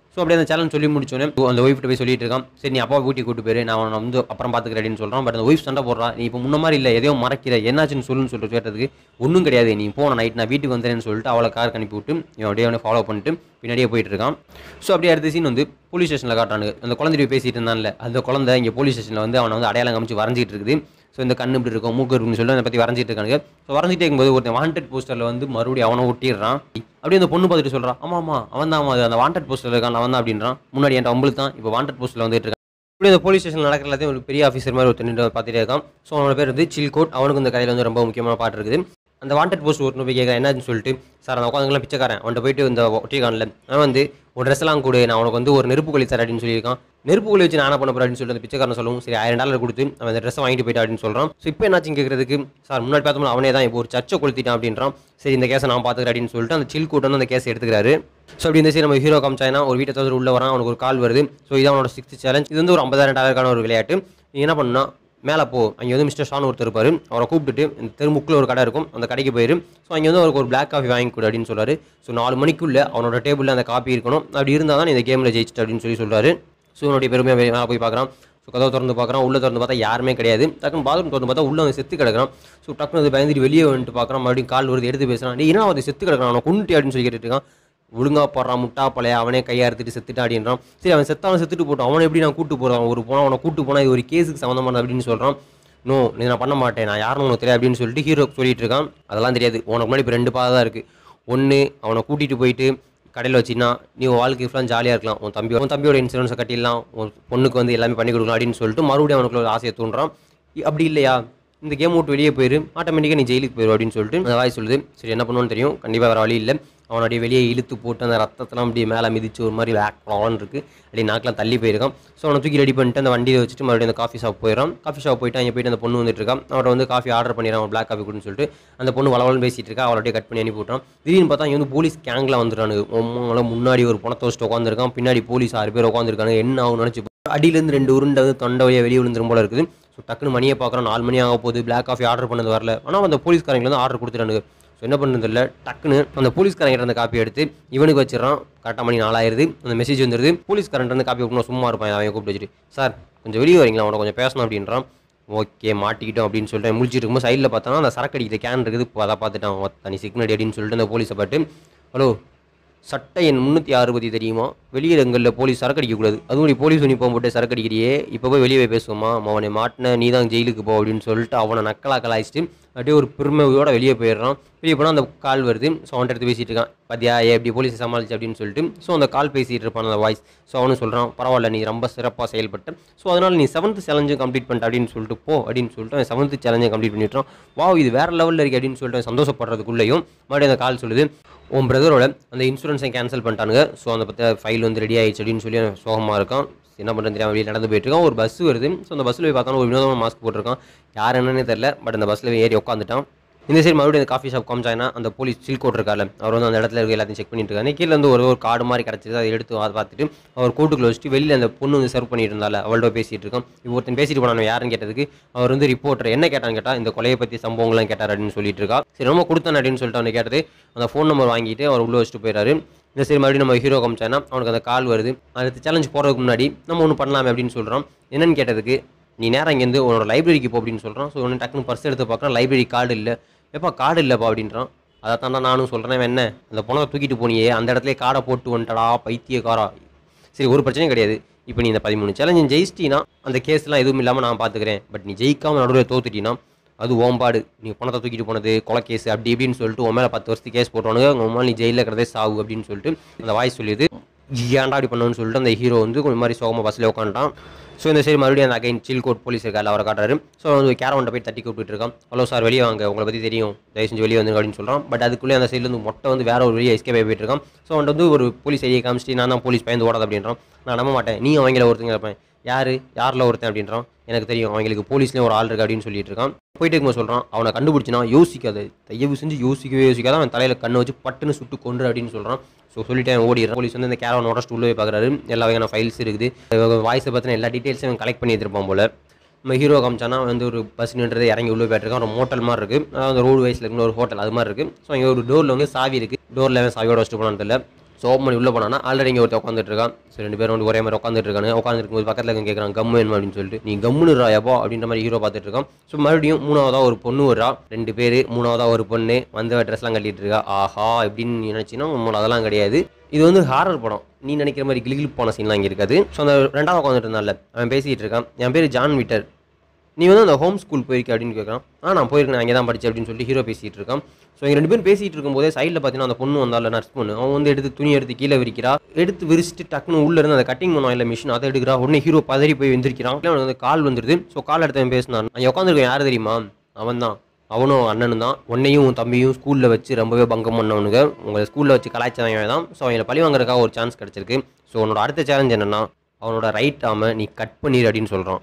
ஸோ அப்படியே அந்த சேலஞ்ச் சொல்லி முடிச்சோன்னே அந்த ஒய்ஃப்ட்ட போய் சொல்லிட்டு இருக்கான் சரி நீ அப்பா வீட்டுக்கு கூட்டு போயிரு நான் அவனை வந்து அப்புறம் பார்த்துக்கிறேன்னு சொல்கிறான் பட் அந்த ஒய்ஃப் சண்டை போடுறா நீ இப்போ முன்ன மாதிரி இல்லை எதையோ மறைக்கிற என்னாச்சுன்னு சொல்லுன்னு சொல்லிட்டு கேட்டதுக்கு ஒன்றும் கிடையாது நீ போன நைட் நான் வீட்டுக்கு வந்தேன்னு சொல்லிட்டு அவளை கார் அனுப்பி விட்டு இவன் அப்படியே அவனை ஃபாலோ பண்ணிட்டு பின்னாடியே போயிட்டு இருக்கான் ஸோ அப்படியே அடுத்த சீன் வந்து போலீஸ் ஸ்டேஷனில் காட்டுறானுங்க அந்த குழந்தை பேசிட்டு இருந்தான்ல அந்த குழந்தை இங்கே போலீஸ் ஸ்டேஷனில் வந்து அவனை வந்து அடையாளம் காமிச்சு வரைஞ்சிட்டு இருக்குது ஸோ இந்த கண்ணு இப்படி இருக்கும் மூக்கு இருக்குன்னு சொல்லிட்டு அதை பற்றி வரைஞ்சிட்டு இருக்காங்க ஸோ வரைஞ்சிட்டே இருக்கும்போது ஒருத்தன் வாண்டட் போஸ்டரில் வந்து மறுபடியும் அவனை ஒட்டிடுறான் அப்படியே அந்த பொண்ணு பார்த்துட்டு சொல்கிறான் ஆமா ஆமா அவன் தான் அது அந்த வாண்டட் போஸ்டர் இருக்கான் அவன் தான் அப்படின்றான் முன்னாடி என் உங்களுக்கு தான் இப்போ வாண்டட் போஸ்டரில் வந்துட்டு இருக்கான் இப்படி அந்த போலீஸ் ஸ்டேஷன் நடக்கிற எல்லாத்தையும் ஒரு பெரிய ஆஃபீஸர் மாதிரி ஒருத்தர் நின்று பார்த்துட்டே இருக்கான் ஸோ அவனோட பேர் வந்து சில் கோட் அவனுக்கு இந்த கதையில் வந்து ரொம்ப முக்கியமான பாட்டு இருக்குது அந்த வாண்டட் போஸ்ட் ஒரு போய் கேட்க என்னாச்சுன்னு சொல்லிட்டு சார் அந்த உட்காந்துலாம் பிச்சைக்காரன் அவன்கிட்ட போயிட்டு இந்த ஒட்டிக்கான்ல அவன் வந்து ஒரு ட்ரெஸ் எல்லாம் கொடு நான் உனக்கு வந்து ஒரு நெருப்பு கொளி தரேன் அப்படின்னு சொல்லியிருக்கான் நெருப்பு கொளி வச்சு நான் என்ன பண்ண போறேன் அப்படின்னு சொல்லிட்டு அந்த பிச்சைக்காரன் சொல்லவும் சரி ஆயிரம் டாலர் கொடுத்து அவன் அந்த ட்ரெஸ்ஸை வாங்கிட்டு போயிட்டா அப்படின்னு சொல்கிறான் ஸோ இப்போ என்னாச்சுன்னு கேட்கறதுக்கு சார் முன்னாடி பார்த்தோம்னா அவனே தான் இப்போ ஒரு சர்ச்சை கொளுத்திட்டான் அப்படின்றான் சரி இந்த கேஸை நான் பார்த்துக்கிறேன் அப்படின்னு சொல்லிட்டு அந்த சில் கூட்டம் வந்து அந்த கேஸ் எடுத்துக்கிறாரு ஸோ அப்படி இந்த சரி நம்ம ஹீரோ காமிச்சாயினா ஒரு வீட்டை தவிர உள்ள வரான் அவனுக்கு ஒரு கால் வருது ஸோ இதான் அவனோட சிக்ஸ்த் சேலஞ்ச் இது வந்து ஒரு ஐம்பதாயிரம் டாலருக்கான ஒரு விளையாட்டு நீ என்ன பண்ணா மேலே போ அங்கே வந்து மிஸ்டர் ஷான் ஒருத்தர் இருப்பார் அவரை கூப்பிட்டுட்டு இந்த தெருமுக்கில் ஒரு கடை இருக்கும் அந்த கடைக்கு போயிரு ஸோ அங்கே வந்து அவருக்கு ஒரு பிளாக் காஃபி வாங்கி கொடு அப்படின்னு சொல்றாரு ஸோ நாலு மணிக்குள்ளே அவனோட டேபிளில் அந்த காப்பி இருக்கணும் அப்படி இருந்தால் தான் நீ இந்த கேமில் ஜெயிச்சிட்டு அப்படின்னு சொல்லி சொல்றாரு ஸோ அவனுடைய பெருமையாக மேலே போய் பார்க்குறான் ஸோ கதவை திறந்து பார்க்குறான் உள்ளே திறந்து பார்த்தா யாருமே கிடையாது டக்குன்னு பாத்ரூம் திறந்து பார்த்தா உள்ள அவன் செத்து கிடக்குறான் ஸோ டக்குனு அது பயந்துட்டு வெளியே வந்துட்டு பார்க்குறான் மறுபடியும் கால் வருது எடுத்து பேசுகிறான் நீ என்ன அவன் செத்து கிடக்குறான் அவனை கொண்டுட்டி அப்படின்னு சொல்லி கேட்டுட்டு இருக்கான் ஒழுங்கா போடுறான் முட்டா பழைய அவனே கையை அறுத்துட்டு செத்துட்டு அப்படின்றான் சரி அவன் செத்தாவன் செத்துட்டு போட்டான் அவனை எப்படி நான் கூட்டு போகிறான் ஒரு போனால் அவனை கூட்டு போனால் இது ஒரு கேஸுக்கு சம்மந்தமான அப்படின்னு சொல்கிறான் நோ நீ நான் பண்ண மாட்டேன் நான் யாருன்னு உனக்கு தெரியாது அப்படின்னு சொல்லிட்டு ஹீரோ சொல்லிட்டு இருக்கான் அதெல்லாம் தெரியாது உனக்கு முன்னாடி இப்போ ரெண்டு பாதை தான் இருக்குது ஒன்று அவனை கூட்டிகிட்டு போயிட்டு கடையில் வச்சின்னா நீ உன் வாழ்க்கை ஃபுல்லாக ஜாலியாக இருக்கலாம் உன் தம்பி உன் தம்பியோட இன்சூரன்ஸை கட்டிடலாம் உன் பொண்ணுக்கு வந்து எல்லாமே பண்ணி கொடுக்கலாம் அப்படின்னு சொல்லிட்டு மறுபடியும் அவனுக்குள்ள ஒரு ஆசையை தூண்டுறான் இ- அப்படி இல்லையா இந்த கேம் விட்டு வெளியே போயிரு ஆட்டோமேட்டிக்காக நீ ஜெயிலுக்கு போயிரு அப்படின்னு சொல்லிட்டு அந்த வாய் சொல்லுது சரி என்ன பண்ணுவோன்னு தெரியும் கண்டிப்பாக வேறு வழி இல்லை அவன் அப்படியே வெளியே இழுத்து போட்டு அந்த ரத்தத்தெல்லாம் அப்படியே மேலே மிதிச்சு ஒரு மாதிரி வேக் ப்ளான்னு இருக்குது அப்படியே நாக்கெலாம் தள்ளி போயிருக்கான் ஸோ அவனை தூக்கி ரெடி பண்ணிட்டு அந்த வண்டியை வச்சுட்டு மறுபடியும் அந்த காஃபி ஷாப் போயிடறான் காஃபி ஷாப் போயிட்டு அங்கே போயிட்டு அந்த பொண்ணு வந்துட்டு இருக்கான் அவரை வந்து காஃபி ஆர்டர் பண்ணிடுறான் அவன் பிளாக் காஃபி கொடுன்னு சொல்லிட்டு அந்த பொண்ணு வளவலன்னு பேசிட்டு இருக்கா அவளை அப்படியே கட் பண்ணி அனுப்பி விட்றான் திடீர்னு பார்த்தா இவன் வந்து போலீஸ் கேங்கில் வந்துடுறானு உம்மால முன்னாடி ஒரு பணத்தை வச்சுட்டு உட்காந்துருக்கான் பின்னாடி போலீஸ் ஆறு பேர் உட்காந்துருக்காங்க என்ன ஆகும் நினச்சி அடியிலேருந்து ரெண்டு உருண்டை வந்து தொண்டை வழியாக வெளியே விழுந்துரும் போல இருக்குது ஸோ டக்குன்னு மணியை பார்க்குறோம் நாலு மணி ஆக போகுது பிளாக் காஃபி ஆர்டர் பண்ணது வரல ஆனால் அந்த போலீஸ்காரங்க வந்து ஆர்டர் கொடுத்துட்டானுங்க ஸோ என்ன பண்ணுறது இல்லை டக்குன்னு அந்த போலீஸ்காரங்கிட்ட அந்த காப்பி எடுத்து இவனுக்கு வச்சிடறான் கரெக்டாக மணி நாலாயிருது அந்த மெசேஜ் வந்துருது போலீஸ்காரன் வந்து காப்பி கொடுக்கணும் சும்மா இருப்பான் அவன் கூப்பிட்டு வச்சுட்டு சார் கொஞ்சம் வெளியே வரீங்களா அவனை கொஞ்சம் பேசணும் அப்படின்றான் ஓகே மாட்டிக்கிட்டோம் அப்படின்னு சொல்லிட்டு முடிச்சிட்டு இருக்கும்போது சைடில் பார்த்தோன்னா அந்த சரக்கு அடிக்கிற கேன் இருக்குது இப்போ அதை பார்த்துட்டான் "ஓ, தனி சிக்னடி அப்படின்னு சொல்லிட்டு அந்த போலீஸை பார்த்து ஹலோ சட்டை எண் முந்நூற்றி அறுபது தெரியுமா வெளியிடங்களில் போலீஸ் சரக்கு அடிக்கக்கூடாது அதுவும் நீ போலீஸ் யூனிஃபார்ம் போட்டு சரக்கு அடிக்கிறியே இப்போ போய் வெளியே போய் பேசுவோமா அவனை மாட்டின நீ தான் ஜெயிலுக்கு போ அப்படின்னு சொல்லிட்டு அவனை நக்கலா கலாய்ச்சிட்டு அப்படியே ஒரு பெருமையோட வெளியே போயிடுறான் வெளியே போனால் அந்த கால் வருது ஸோ அவன்கிட்ட எடுத்து பேசிட்டு இருக்கான் பாத்தியா ஏன் இப்படி போலீஸ் சமாளிச்சு அப்படின்னு சொல்லிட்டு ஸோ அந்த கால் பேசிட்டு இருப்பான் அந்த வாய்ஸ் ஸோ அவனும் சொல்கிறான் பரவாயில்ல நீ ரொம்ப சிறப்பாக செயல்பட்ட ஸோ அதனால் நீ செவன்த் சேலஞ்சும் கம்ப்ளீட் பண்ணிட்ட அப்படின்னு சொல்லிட்டு போ அப்படின்னு சொல்லிட்டு அவன் செவன்த் சேலஞ்சை கம்ப்ளீட் பண்ணிட்டான் வாவ் இது வேற லெவலில் இருக்கு அப்படின்னு சொல்லிட்டு அவன் சந்தோஷப்படுறதுக்குள்ளேயும் மறுபடியும் அந்த கால் சொல்லுது உன் பிரதரோட அந்த இன்சூரன்ஸை கேன்சல் பண்ணிட்டானுங்க ஸோ அந்த பற்றி ஃபைல் வந்து ரெடி ஆயிடுச்சு அப்படின்னு சொல்லி அவன் சோகமாக இருக்கான் என்ன பண்ணுறது தெரியாம வெளியே நடந்து போயிட்டு இருக்கான் ஒரு பஸ் வருது ஸோ அந்த பஸ்ஸில் போய் பார்த்தாலும் ஒரு வினோதமாக மாஸ்க் போட்டிருக்கான் யார் என்னன்னே தெரில பட் அந்த பஸ்ஸில் ஏறி உட்காந்துட்டான் இந்த சைடு மறுபடியும் அந்த காஃபி ஷாப் காமிச்சாங்கன்னா அந்த போலீஸ் சில் கோட் இருக்கார்ல அவர் வந்து அந்த இடத்துல இருக்க எல்லாத்தையும் செக் பண்ணிட்டு இருக்காரு கீழே வந்து ஒரு ஒரு கார்டு மாதிரி கிடச்சிது அதை எடுத்து அதை பார்த்துட்டு அவர் கோட்டுக்குள்ள வச்சுட்டு வெளியில் அந்த பொண்ணு வந்து சர்வ் பண்ணிட்டு இருந்தால அவள்கிட்ட பேசிட்டு இருக்கான் இப்போ ஒருத்தன் பேசிட்டு போனான் யாருன்னு கேட்டதுக்கு அவர் வந்து ரிப்போர்ட்டர் என்ன கேட்டான்னு கேட்டா இந்த கொலையை பற்றி சம்பவங்கள்லாம் கேட்டார் அப்படின்னு சொல்லிட்டு இருக்கா சரி ரொம்ப கொடுத்தேன் அப்படின்னு சொல்லிட்டு அவனை கேட்டது அந்த ஃபோன் நம்பர் வாங்கிட்டு அவர் உள்ளே வச்சுட்டு போயிறாரு இந்த சரி மறுபடியும் நம்ம ஹீரோ காமிச்சானா அவனுக்கு அந்த கால் வருது அடுத்த சேலஞ்ச் போகிறதுக்கு முன்னாடி நம்ம ஒன்று பண்ணலாமே அப்படின்னு சொல்கிறோம் என்னன்னு கேட்டதுக்கு நீ நேரம் இங்கேருந்து உன்னோட லைப்ரரிக்கு போ அப்படின்னு சொல்கிறான் ஸோ உடனே டக்குன்னு பர்ஸ் எடுத்து பார்க்குறான் லைப்ரரி கார்டு இல்லை எப்பா கார்டு இல்லைப்பா அப்படின்றான் அதை தான் நானும் சொல்கிறேன் என்ன அந்த பணத்தை தூக்கிட்டு போனியே அந்த இடத்துல காடை போட்டு வந்துட்டடா பைத்தியக்காரா சரி ஒரு பிரச்சனையும் கிடையாது இப்போ நீ இந்த பதிமூணு சேலஞ்சு ஜெயிச்சிட்டினா அந்த கேஸ்லாம் எதுவும் இல்லாமல் நான் பார்த்துக்கிறேன் பட் நீ ஜெயிக்காம நடுவில் தோத்துட்டினா அது ஓம்பாடு நீ பணத்தை தூக்கிட்டு போனது கொலை கேஸ் அப்படி இப்படின்னு சொல்லிட்டு உன் மேலே பத்து வருஷத்துக்கு கேஸ் போட்டுவானுங்க உங்க மேலே நீ ஜெயிலில் இருக்கிறதே சாவு அப்படின்னு சொல்லிட்டு அந்த வாய்ஸ் சொல்லியது ஏன்டா அப்படி பண்ணணும்னு சொல்லிட்டு அந்த ஹீரோ வந்து கொஞ்சம் மாதிரி சோகமாக பஸ்ஸில் உட்காந்துட்டான் ஸோ இந்த சைடு மறுபடியும் அந்த அகைன் சில் கோட் போலீஸ் இருக்காரு அவரை காட்டுறாரு ஸோ வந்து கேரவன்ட்ட போய் தட்டி கூப்பிட்டு இருக்கான் ஹலோ சார் வெளியே வாங்க உங்களை பற்றி தெரியும் தயவு செஞ்சு வெளியே வந்து அப்படின்னு சொல்கிறான் பட் அதுக்குள்ளே அந்த சைடில் வந்து மொட்டை வந்து வேற ஒரு வெளியே எஸ்கே போயிட்டு இருக்கான் ஸோ அவன்கிட்ட வந்து ஒரு போலீஸ் ஐடியை காமிச்சிட்டு நான் தான் போலீஸ் பயந்து ஓடாது அப்படின்றான் நான் நம்ப மாட்டேன் நீ அவங்கள ஒருத்தங்க இருப்பேன் யார் யாரில் ஒருத்தன் அப்படின்றான் எனக்கு தெரியும் அவங்களுக்கு போலீஸ்லேயும் ஒரு ஆள் இருக்கு அப்படின்னு சொல்லிட்டு இருக்கான் போயிட்டு இருக்கும்போது சொல்கிறான் அவனை கண்டுபிடிச்சினா யோசிக்காது தயவு செஞ்சு யோசிக்கவே யோசிக்காத அவன் தலையில் கண்ணை வச்சு பட்டுன்னு சுட்டு கொன்று அப்படின்னு சொல்கிறான் ஸோ சொல்லிட்டு அவன் ஓடிடுறான் போலீஸ் வந்து இந்த கேரவன் உடச்சிட்டு உள்ளே போய் பார்க்குறாரு எல்லா வகையான ஃபைல்ஸ் இருக்குது வாய்ஸை பற்றின எல்லா டீட்டெயில்ஸும் அவன் கலெக்ட் பண்ணி எடுத்துருப்பான் போல நம்ம ஹீரோ காமிச்சானா வந்து ஒரு பஸ் நின்றது இறங்கி உள்ளே போயிட்டுருக்கான் ஒரு மோட்டல் மாதிரி இருக்குது அந்த ரோடு வைஸில் இருக்கிற ஒரு ஹோட்டல் அது மாதிரி இருக்குது ஸோ இங்கே ஒரு டோரில் வந்து சாவி இருக்குது டோரில் அவன் சாவியோட வச்சுட்டு போனான்னு தெரியல ஸோ ஓப்பன் பண்ணி உள்ளே போனானா ஆல்ரெடி இங்கே ஒருத்தர் உட்காந்துட்டு இருக்கான் ஸோ ரெண்டு பேரும் வந்து ஒரே மாதிரி உட்காந்துட்டு இருக்காங்க உட்காந்துட்டு இருக்கும்போது பக்கத்தில் இருக்க கேட்குறான் கம்மு வேணுமா அப்படின்னு சொல்லிட்டு நீ கம்முன்னு ராயப்போ அப்படின்ற மாதிரி ஹீரோ பார்த்துட்டு இருக்கான் ஸோ மறுபடியும் மூணாவதா ஒரு பொண்ணு வரா ரெண்டு பேர் மூணாவதா ஒரு பொண்ணு வந்து ட்ரெஸ்லாம் கட்டிட்டு இருக்கா ஆஹா அப்படின்னு நீ நினச்சின்னா உங்களோட அதெல்லாம் கிடையாது இது வந்து ஹாரர் படம் நீ நினைக்கிற மாதிரி கிளிகிளிப் போன சீன்லாம் இங்கே இருக்காது ஸோ அந்த ரெண்டாவது உட்காந்துட்டு இருந்தான்ல அவன் பேசிகிட்டு இருக்கான் என் பேர் ஜான் விட்டர் நீ வந்து அந்த ஹோம் ஸ்கூல் போயிருக்க அப்படின்னு கேட்குறான் ஆ நான் போயிருக்கேன் அங்கே தான் படித்தேன் அப்படின்னு சொல்லிட்டு ஹீரோ பேசிகிட்டு இருக்கான் ஸோ இங்கே ரெண்டு பேரும் பேசிகிட்டு இருக்கும்போதே சைடில் பார்த்தீங்கன்னா அந்த பொண்ணு வந்தால நர்ஸ் பொண்ணு அவன் வந்து எடுத்து துணி எடுத்து கீழே விரிக்கிறா எடுத்து விரிச்சிட்டு டக்குன்னு உள்ள இருந்து அந்த கட்டிங் பண்ணுவான் இல்லை மிஷின் அதை எடுக்கிறா உடனே ஹீரோ பதறி போய் வெந்திருக்கிறான் அவனுக்கு வந்து கால் வந்துருது ஸோ கால் எடுத்தவன் பேசினான் அங்கே உட்காந்துருக்கேன் யார் தெரியுமா அவன் தான் அவனும் அண்ணனும் தான் உன்னையும் உன் தம்பியும் ஸ்கூலில் வச்சு ரொம்பவே பங்கம் பண்ணவனுங்க உங்களை ஸ்கூலில் வச்சு கலாய்ச்சவங்க தான் ஸோ அவங்களை பழி வாங்குறதுக்காக ஒரு சான்ஸ் கிடச்சிருக்கு ஸோ உன்னோட அடுத்த சேலஞ்ச் என்னன்னா அவனோட ரைட் ஆமை நீ கட் பண்ணிடு அப்படின்னு சொல்கிறான்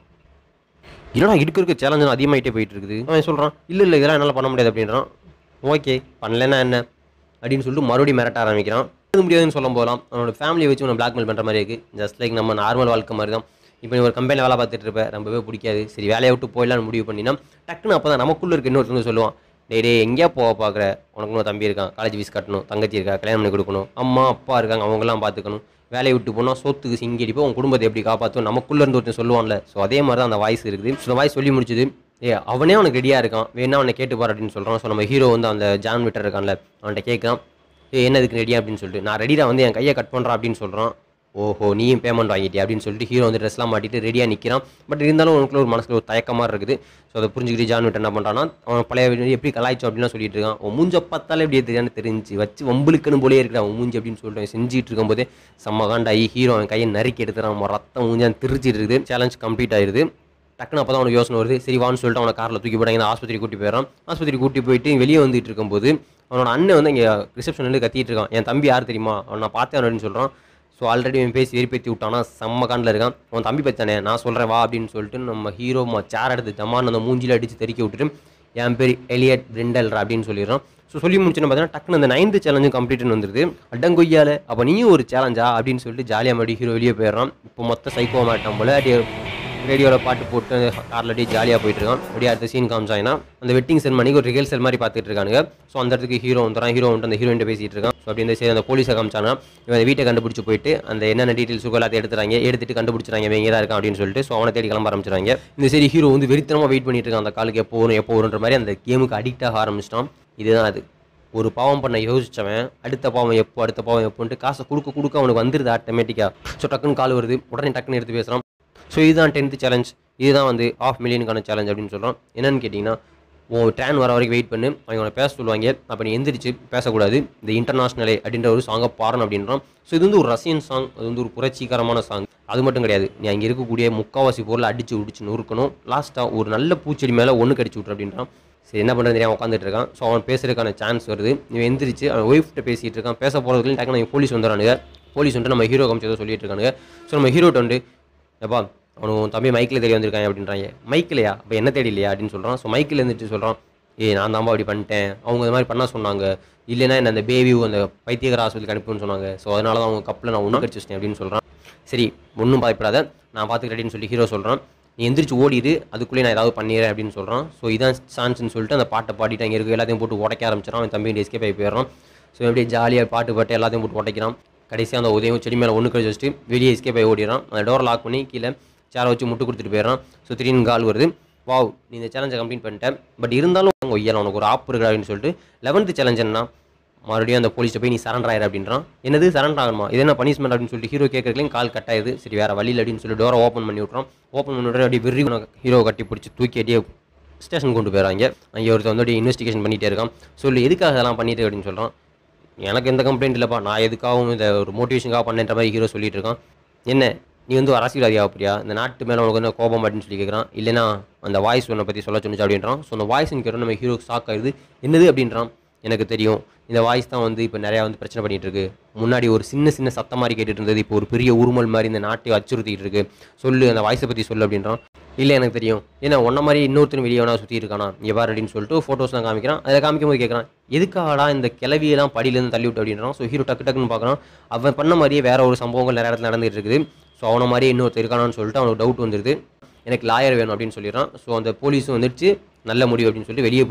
என்னடா இருக்க இருக்க சேலஞ்சு அதிகமாகிட்டே போயிட்டு இருக்குது அவன் சொல்கிறான் இல்லை இல்லை இதெல்லாம் என்னால் பண்ண முடியாது அப்படின்றான் ஓகே பண்ணலன்னா என்ன அப்படின்னு சொல்லிட்டு மறுபடியும் மிரட்ட ஆரம்பிக்கிறான் அது முடியாதுன்னு சொல்லும் போதெல்லாம் அவனோட ஃபேமிலியை வச்சு உன்னை பிளாக்மெயில் பண்ணுற மாதிரி இருக்குது ஜஸ்ட் லைக் நம்ம நார்மல் வாழ்க்கை மாதிரி தான் இப்போ நீ ஒரு கம்பெனியில் வேலை பார்த்துட்டு இருப்ப ரொம்பவே பிடிக்காது சரி வேலையை விட்டு போயிடலாம்னு முடிவு பண்ணினா டக்குன்னு அப்போ தான் நமக்குள்ளே இருக்க இன்னொருத்தர் வந்து சொல்லுவான் டேய் டேய் எங்கேயா போக பார்க்குற உனக்கு இன்னும் தம்பி இருக்கான் காலேஜ் ஃபீஸ் கட்டணும் தங்கச்சி இருக்கா கல்யாணம் பண்ணி கொடுக்கணும் அம்மா அப்பா இருக்காங்க அவங்கெல்லாம் பார்த்துக்கணும் வேலையை விட்டு போனால் சொத்துக்கு சிங்கடிப்போ உன் குடும்பத்தை எப்படி காப்பாற்றும் நமக்குள்ளே இருந்து ஒருத்தன் சொல்லுவான்ல ஸோ அதே மாதிரி தான் அந்த வாய்ஸ் இருக்குது ஸோ அந்த வாய்ஸ் சொல்லி முடிச்சுது ஏ அவனே அவனுக்கு ரெடியாக இருக்கான் வேணா அவனை கேட்டு பாரு அப்படின்னு சொல்கிறான் ஸோ நம்ம ஹீரோ வந்து அந்த ஜான் விட்டர் இருக்கான்ல அவன்கிட்ட கேட்குறான் ஏ என்ன இதுக்கு ரெடியா அப்படின்னு சொல்லிட்டு நான் ரெடியாக வந்து என் கையை கட் பண்ணுறான் அப்படின்னு சொல்கிறான் ஓஹோ நீயும் பேமெண்ட் வாங்கிட்டியா அப்படின்னு சொல்லிட்டு ஹீரோ வந்து ட்ரெஸ்லாம் மாட்டிட்டு ரெடியாக நிற்கிறான் பட் இருந்தாலும் உனக்குள்ள ஒரு மனசுல ஒரு தயக்கமாக இருக்குது ஸோ அதை புரிஞ்சுக்கிட்டு ஜான் விட்டு என்ன பண்ணுறான்னா அவன் பழைய வீடு எப்படி கலாய்ச்சோம் அப்படின்லாம் சொல்லிட்டு இருக்கான் உன் மூஞ்ச பார்த்தாலே எப்படியே தெரியான்னு தெரிஞ்சு வச்சு வம்புலுக்குன்னு போலே இருக்கிறான் உன் மூஞ்சி அப்படின்னு சொல்லிட்டு அவன் செஞ்சுட்டு இருக்கும்போதே செம்ம காண்டாகி ஹீரோ அவன் கையை நறுக்கி எடுத்துறான் அவன் ரத்தம் மூஞ்சான் திருச்சிட்டு இருக்குது சேலஞ்ச் கம்ப்ளீட் ஆயிருது டக்குனு அப்போ தான் அவனுக்கு யோசனை வருது சரி வான்னு சொல்லிட்டு அவனை காரில் தூக்கி போட்டாங்க இந்த ஆஸ்பத்திரி கூட்டி போயிடறான் ஆஸ்பத்திரி கூட்டி போயிட்டு வெளியே வந்துட்டு இருக்கும்போது அவனோட அண்ணன் வந்து இங்கே ரிசப்ஷனில் கத்திட்டு இருக்கான் என் தம்பி யார் தெரியுமா அவன் நான் பார்த்தேன் அப்படின்னு சொல்கிறான் ஸோ ஆல்ரெடி அவன் பேசி வெறிப்பேற்றி விட்டானா செம்ம காண்டில் இருக்கான் அவன் தம்பி பச்சானே நான் சொல்கிறேன் வா அப்படின்னு சொல்லிட்டு நம்ம ஹீரோ சேர் எடுத்து ஜமான் அந்த மூஞ்சில அடித்து தெறிக்க விட்டுட்டு என் பேர் எலியட் பிரிண்டல்ரா அப்படின்னு சொல்லிடுறான் ஸோ சொல்லி முடிச்சுன்னு பார்த்தீங்கன்னா டக்குனு அந்த நைன்த் சேலஞ்சும் கம்ப்ளீட்னு வந்துருது அடங்கொய்யால அப்போ நீயும் ஒரு சேலஞ்சா அப்படின்னு சொல்லிட்டு ஜாலியாக மறுபடியும் ஹீரோ வெளியே போயிடுறான் இப்போ மொத்த சைக்கோ மாட்டான் போல அப்படியே ரேடியோவில் பாட்டு போட்டு காரில் அப்படியே ஜாலியாக போயிட்டு இருக்கான் அப்படியே அடுத்த சீன் காமிச்சாங்கன்னா அந்த வெட்டிங் செரமனிக்கு ஒரு ரிகல்சல் மாதிரி பார்த்துட்டு இருக்கானுங்க ஸோ அந்த இடத்துக்கு ஹீரோ வந்துறான் ஹீரோ வந்துட்டு அந்த ஹீரோயின் பேசிட்டு இருக்கான் ஸோ அப்படி இந்த சரி அந்த போலீஸை காமிச்சானா இவன் அந்த வீட்டை கண்டுபிடிச்சு போயிட்டு அந்த என்னென்ன டீட்டெயில்ஸ் எல்லாத்தையும் எடுத்துறாங்க எடுத்துட்டு கண்டுபிடிச்சாங்க இவன் இங்கே தான் இருக்கான் அப்படின்னு சொல்லிட்டு ஸோ அவனை தேடி கிளம்ப ஆரம்பிச்சிட்டாங்க இந்த சரி ஹீரோ வந்து வெறித்தனமாக வெயிட் பண்ணிட்டு இருக்கான் அந்த காலுக்கு எப்போ வரும் எப்போ வரும்ன்ற மாதிரி அந்த கேமுக்கு அடிக்ட் ஆக ஆரம்பிச்சிட்டான் இதுதான் அது ஒரு பாவம் பண்ண யோசிச்சவன் அடுத்த பாவம் எப்போ அடுத்த பாவம் எப்போன்ட்டு காசை கொடுக்க கொடுக்க அவனுக்கு வந்துருது ஆட்டோமேட்டிக்காக ஸோ டக்குன்னு கால் வருது உடனே டக்குன்னு எடுத்து பேசுகிறான் ஸோ இதுதான் டென்த்து சேலஞ்ச் இதுதான் வந்து ஆஃப் மில்லியனுக்கான சேலஞ்ச் அப்படின்னு சொல்கிறான் என்னன்னு கேட்டிங்கன்னா உன் ட்ரான் வர வரைக்கும் வெயிட் பண்ணு அவங்க உன்னை பேச சொல்லுவாங்க அப்போ நீ எந்திரிச்சு பேசக்கூடாது இந்த இன்டர்நேஷ்னலே அப்படின்ற ஒரு சாங்கை பாடணும் அப்படின்றான் ஸோ இது வந்து ஒரு ரஷ்யன் சாங் அது வந்து ஒரு புரட்சிகரமான சாங் அது மட்டும் கிடையாது நீ அங்கே இருக்கக்கூடிய முக்காவாசி பொருளை அடிச்சு உடிச்சு நொறுக்கணும் லாஸ்ட்டாக ஒரு நல்ல பூச்செடி மேலே ஒன்று கடிச்சு விட்ரு அப்படின்றான் சரி என்ன பண்ணுறது தெரியாம உட்காந்துட்டு இருக்கான் ஸோ அவன் பேசுறதுக்கான சான்ஸ் வருது இவன் எந்திரிச்சு அவன் ஒய்ஃப்ட்ட பேசிட்டு இருக்கான் பேச போகிறதுக்கு டக்குனு அவங்க போலீஸ் வந்துடுறானுங்க போலீஸ் வந்துட்டு நம்ம ஹீரோ காமிச்சதோ சொல்லிட்டு இருக்கானுங்க ஸோ நம்ம ஹீரோட்ட வந்து எப்பா அவனுக்கு உன் தம்பி மைக்கில் தேடி வந்திருக்காங்க அப்படின்றாங்க மைக்கிலையா அப்போ என்ன தேடி இல்லையா அப்படின்னு சொல்கிறான் ஸோ மைக்கில் இருந்துட்டு சொல்கிறான் ஏய் நான் தான்பா அப்படி பண்ணிட்டேன் அவங்க இந்த மாதிரி பண்ண சொன்னாங்க இல்லைன்னா என்ன அந்த பேபி அந்த பைத்தியகர ஆஸ்பத்திரிக்கு அனுப்புன்னு சொன்னாங்க ஸோ அதனால தான் அவங்க கப்பில் நான் ஒன்றும் கடிச்சு வச்சிட்டேன் அப்படின்னு சொல்கிறான் சரி ஒன்றும் பயப்படாத நான் பார்த்துக்கிறேன்னு சொல்லி ஹீரோ சொல்கிறான் நீ எந்திரிச்சு ஓடிடு அதுக்குள்ளே நான் ஏதாவது பண்ணிடுறேன் அப்படின்னு சொல்கிறான் ஸோ இதான் சான்ஸ்னு சொல்லிட்டு அந்த பாட்டை பாடிட்டு அங்கே இருக்க எல்லாத்தையும் போட்டு உடைக்க ஆரம்பிச்சிடான் அவன் தம்பி எஸ்கேப் ஆகி போயிடுறான் ஸோ அப்படியே ஜாலியாக பாட்டு பாட்டு எல்லாத்தையும் போட்டு உடைக்கிறான் கடைசியாக அந்த உதயம் செடி மேலே ஒன்று கழிச்சு வச்சுட்டு வெளியே எஸ்கேப் ஆகி ஓடிடுறான் அந்த டோரை லாக் பண்ணி கீழே சேரை வச்சு முட்டு கொடுத்துட்டு போயிடுறான் ஸோ திடீர்னு கால் வருது வாவ் நீ இந்த சேலஞ்சை கம்ப்ளீட் பண்ணிட்டேன் பட் இருந்தாலும் அங்கே ஒய்யலாம் உனக்கு ஒரு ஆப் இருக்கு அப்படின்னு சொல்லிட்டு லெவன்த்து சேலஞ்ச் என்ன மறுபடியும் அந்த போலீஸ்ட்ட போய் நீ சரண்டர் ஆயிரு அப்படின்றான் என்னது சரண்டர் ஆகணுமா இது என்ன பனிஷ்மெண்ட் அப்படின்னு சொல்லிட்டு ஹீரோ கேட்கறதுலையும் கால் கட் ஆயிடுது சரி வேற வழியில் அப்படின்னு சொல்லி டோரை ஓப்பன் பண்ணி விட்றான் ஓப்பன் பண்ணி விட்றேன் அப்படியே வெறி ஹீரோ கட்டி பிடிச்சி தூக்கி அப்படியே ஸ்டேஷன் கொண்டு போயிடறாங்க அங்கே ஒருத்தர் வந்து அப்படியே இன்வெஸ்டிகேஷன் பண்ணிட்டே இருக்கான் சொல்லி எதுக்காக அதெல்லாம் பண்ணிட்டு அப்படின்னு சொல்கிறான் எனக்கு எந்த கம்ப்ளைண்ட் இல்லைப்பா நான் எதுக்காகவும் இதை ஒரு மோட்டிவேஷனுக்காக பண்ணேன்ற மாதிரி ஹீரோ சொல்லிட்டு இருக்கான் என்ன நீ வந்து ஒரு அரசியல்வாதியா அப்படியா இந்த நாட்டு மேலே உனக்கு வந்து கோபம் அப்படின்னு சொல்லி கேட்குறான் இல்லைனா அந்த வாய்ஸ் உன்னை பற்றி சொல்ல சொன்னிச்சு அப்படின்றான் ஸோ அந்த வாய்ஸ்னு கேட்டோம் நம்ம ஹீரோ ஷாக் ஆகுது என்னது அப்படின்றான் எனக்கு தெரியும் இந்த வாய்ஸ் தான் வந்து இப்போ நிறையா வந்து பிரச்சனை பண்ணிட்டு இருக்கு முன்னாடி ஒரு சின்ன சின்ன சத்தம் மாதிரி கேட்டுட்டு இருந்தது இப்போ ஒரு பெரிய உருமல் மாதிரி இந்த நாட்டை அச்சுறுத்திட்டு இருக்கு சொல்லு அந்த வாய்ஸை பற்றி சொல்லு அப்படின்றான் இல்லை எனக்கு தெரியும் ஏன்னா உன்ன மாதிரி இன்னொருத்தரும் வெளியே வேணா சுற்றி இருக்கானா இங்கே பாரு அப்படின்னு சொல்லிட்டு ஃபோட்டோஸ்லாம் காமிக்கிறான் அதை காமிக்கும் போது கேட்குறான் எதுக்காடா இந்த கிளவியெல்லாம் படியிலேருந்து தள்ளி விட்டு அப்படின்றான் ஸோ ஹீரோ டக்கு டக்குன்னு பார்க்குறான் அவன் பண்ண மாதிரியே வேற ஒரு சம்பவங்கள் நிறைய இடத்துல நடந்துட்டு இருக்குது ஸோ அவனை மாதிரியே இன்னொருத்தர் இருக்கானான்னு சொல்லிட்டு அவனுக்கு டவுட் வந்துடுது எனக்கு லாயர் வேணும் அப்படின்னு சொல்லிடுறான் ஸோ அந்த போலீஸும் வந்துடுச்சு நல்ல முடிவு அப்படின்னு சொல்லிட்டு வெளியே போய்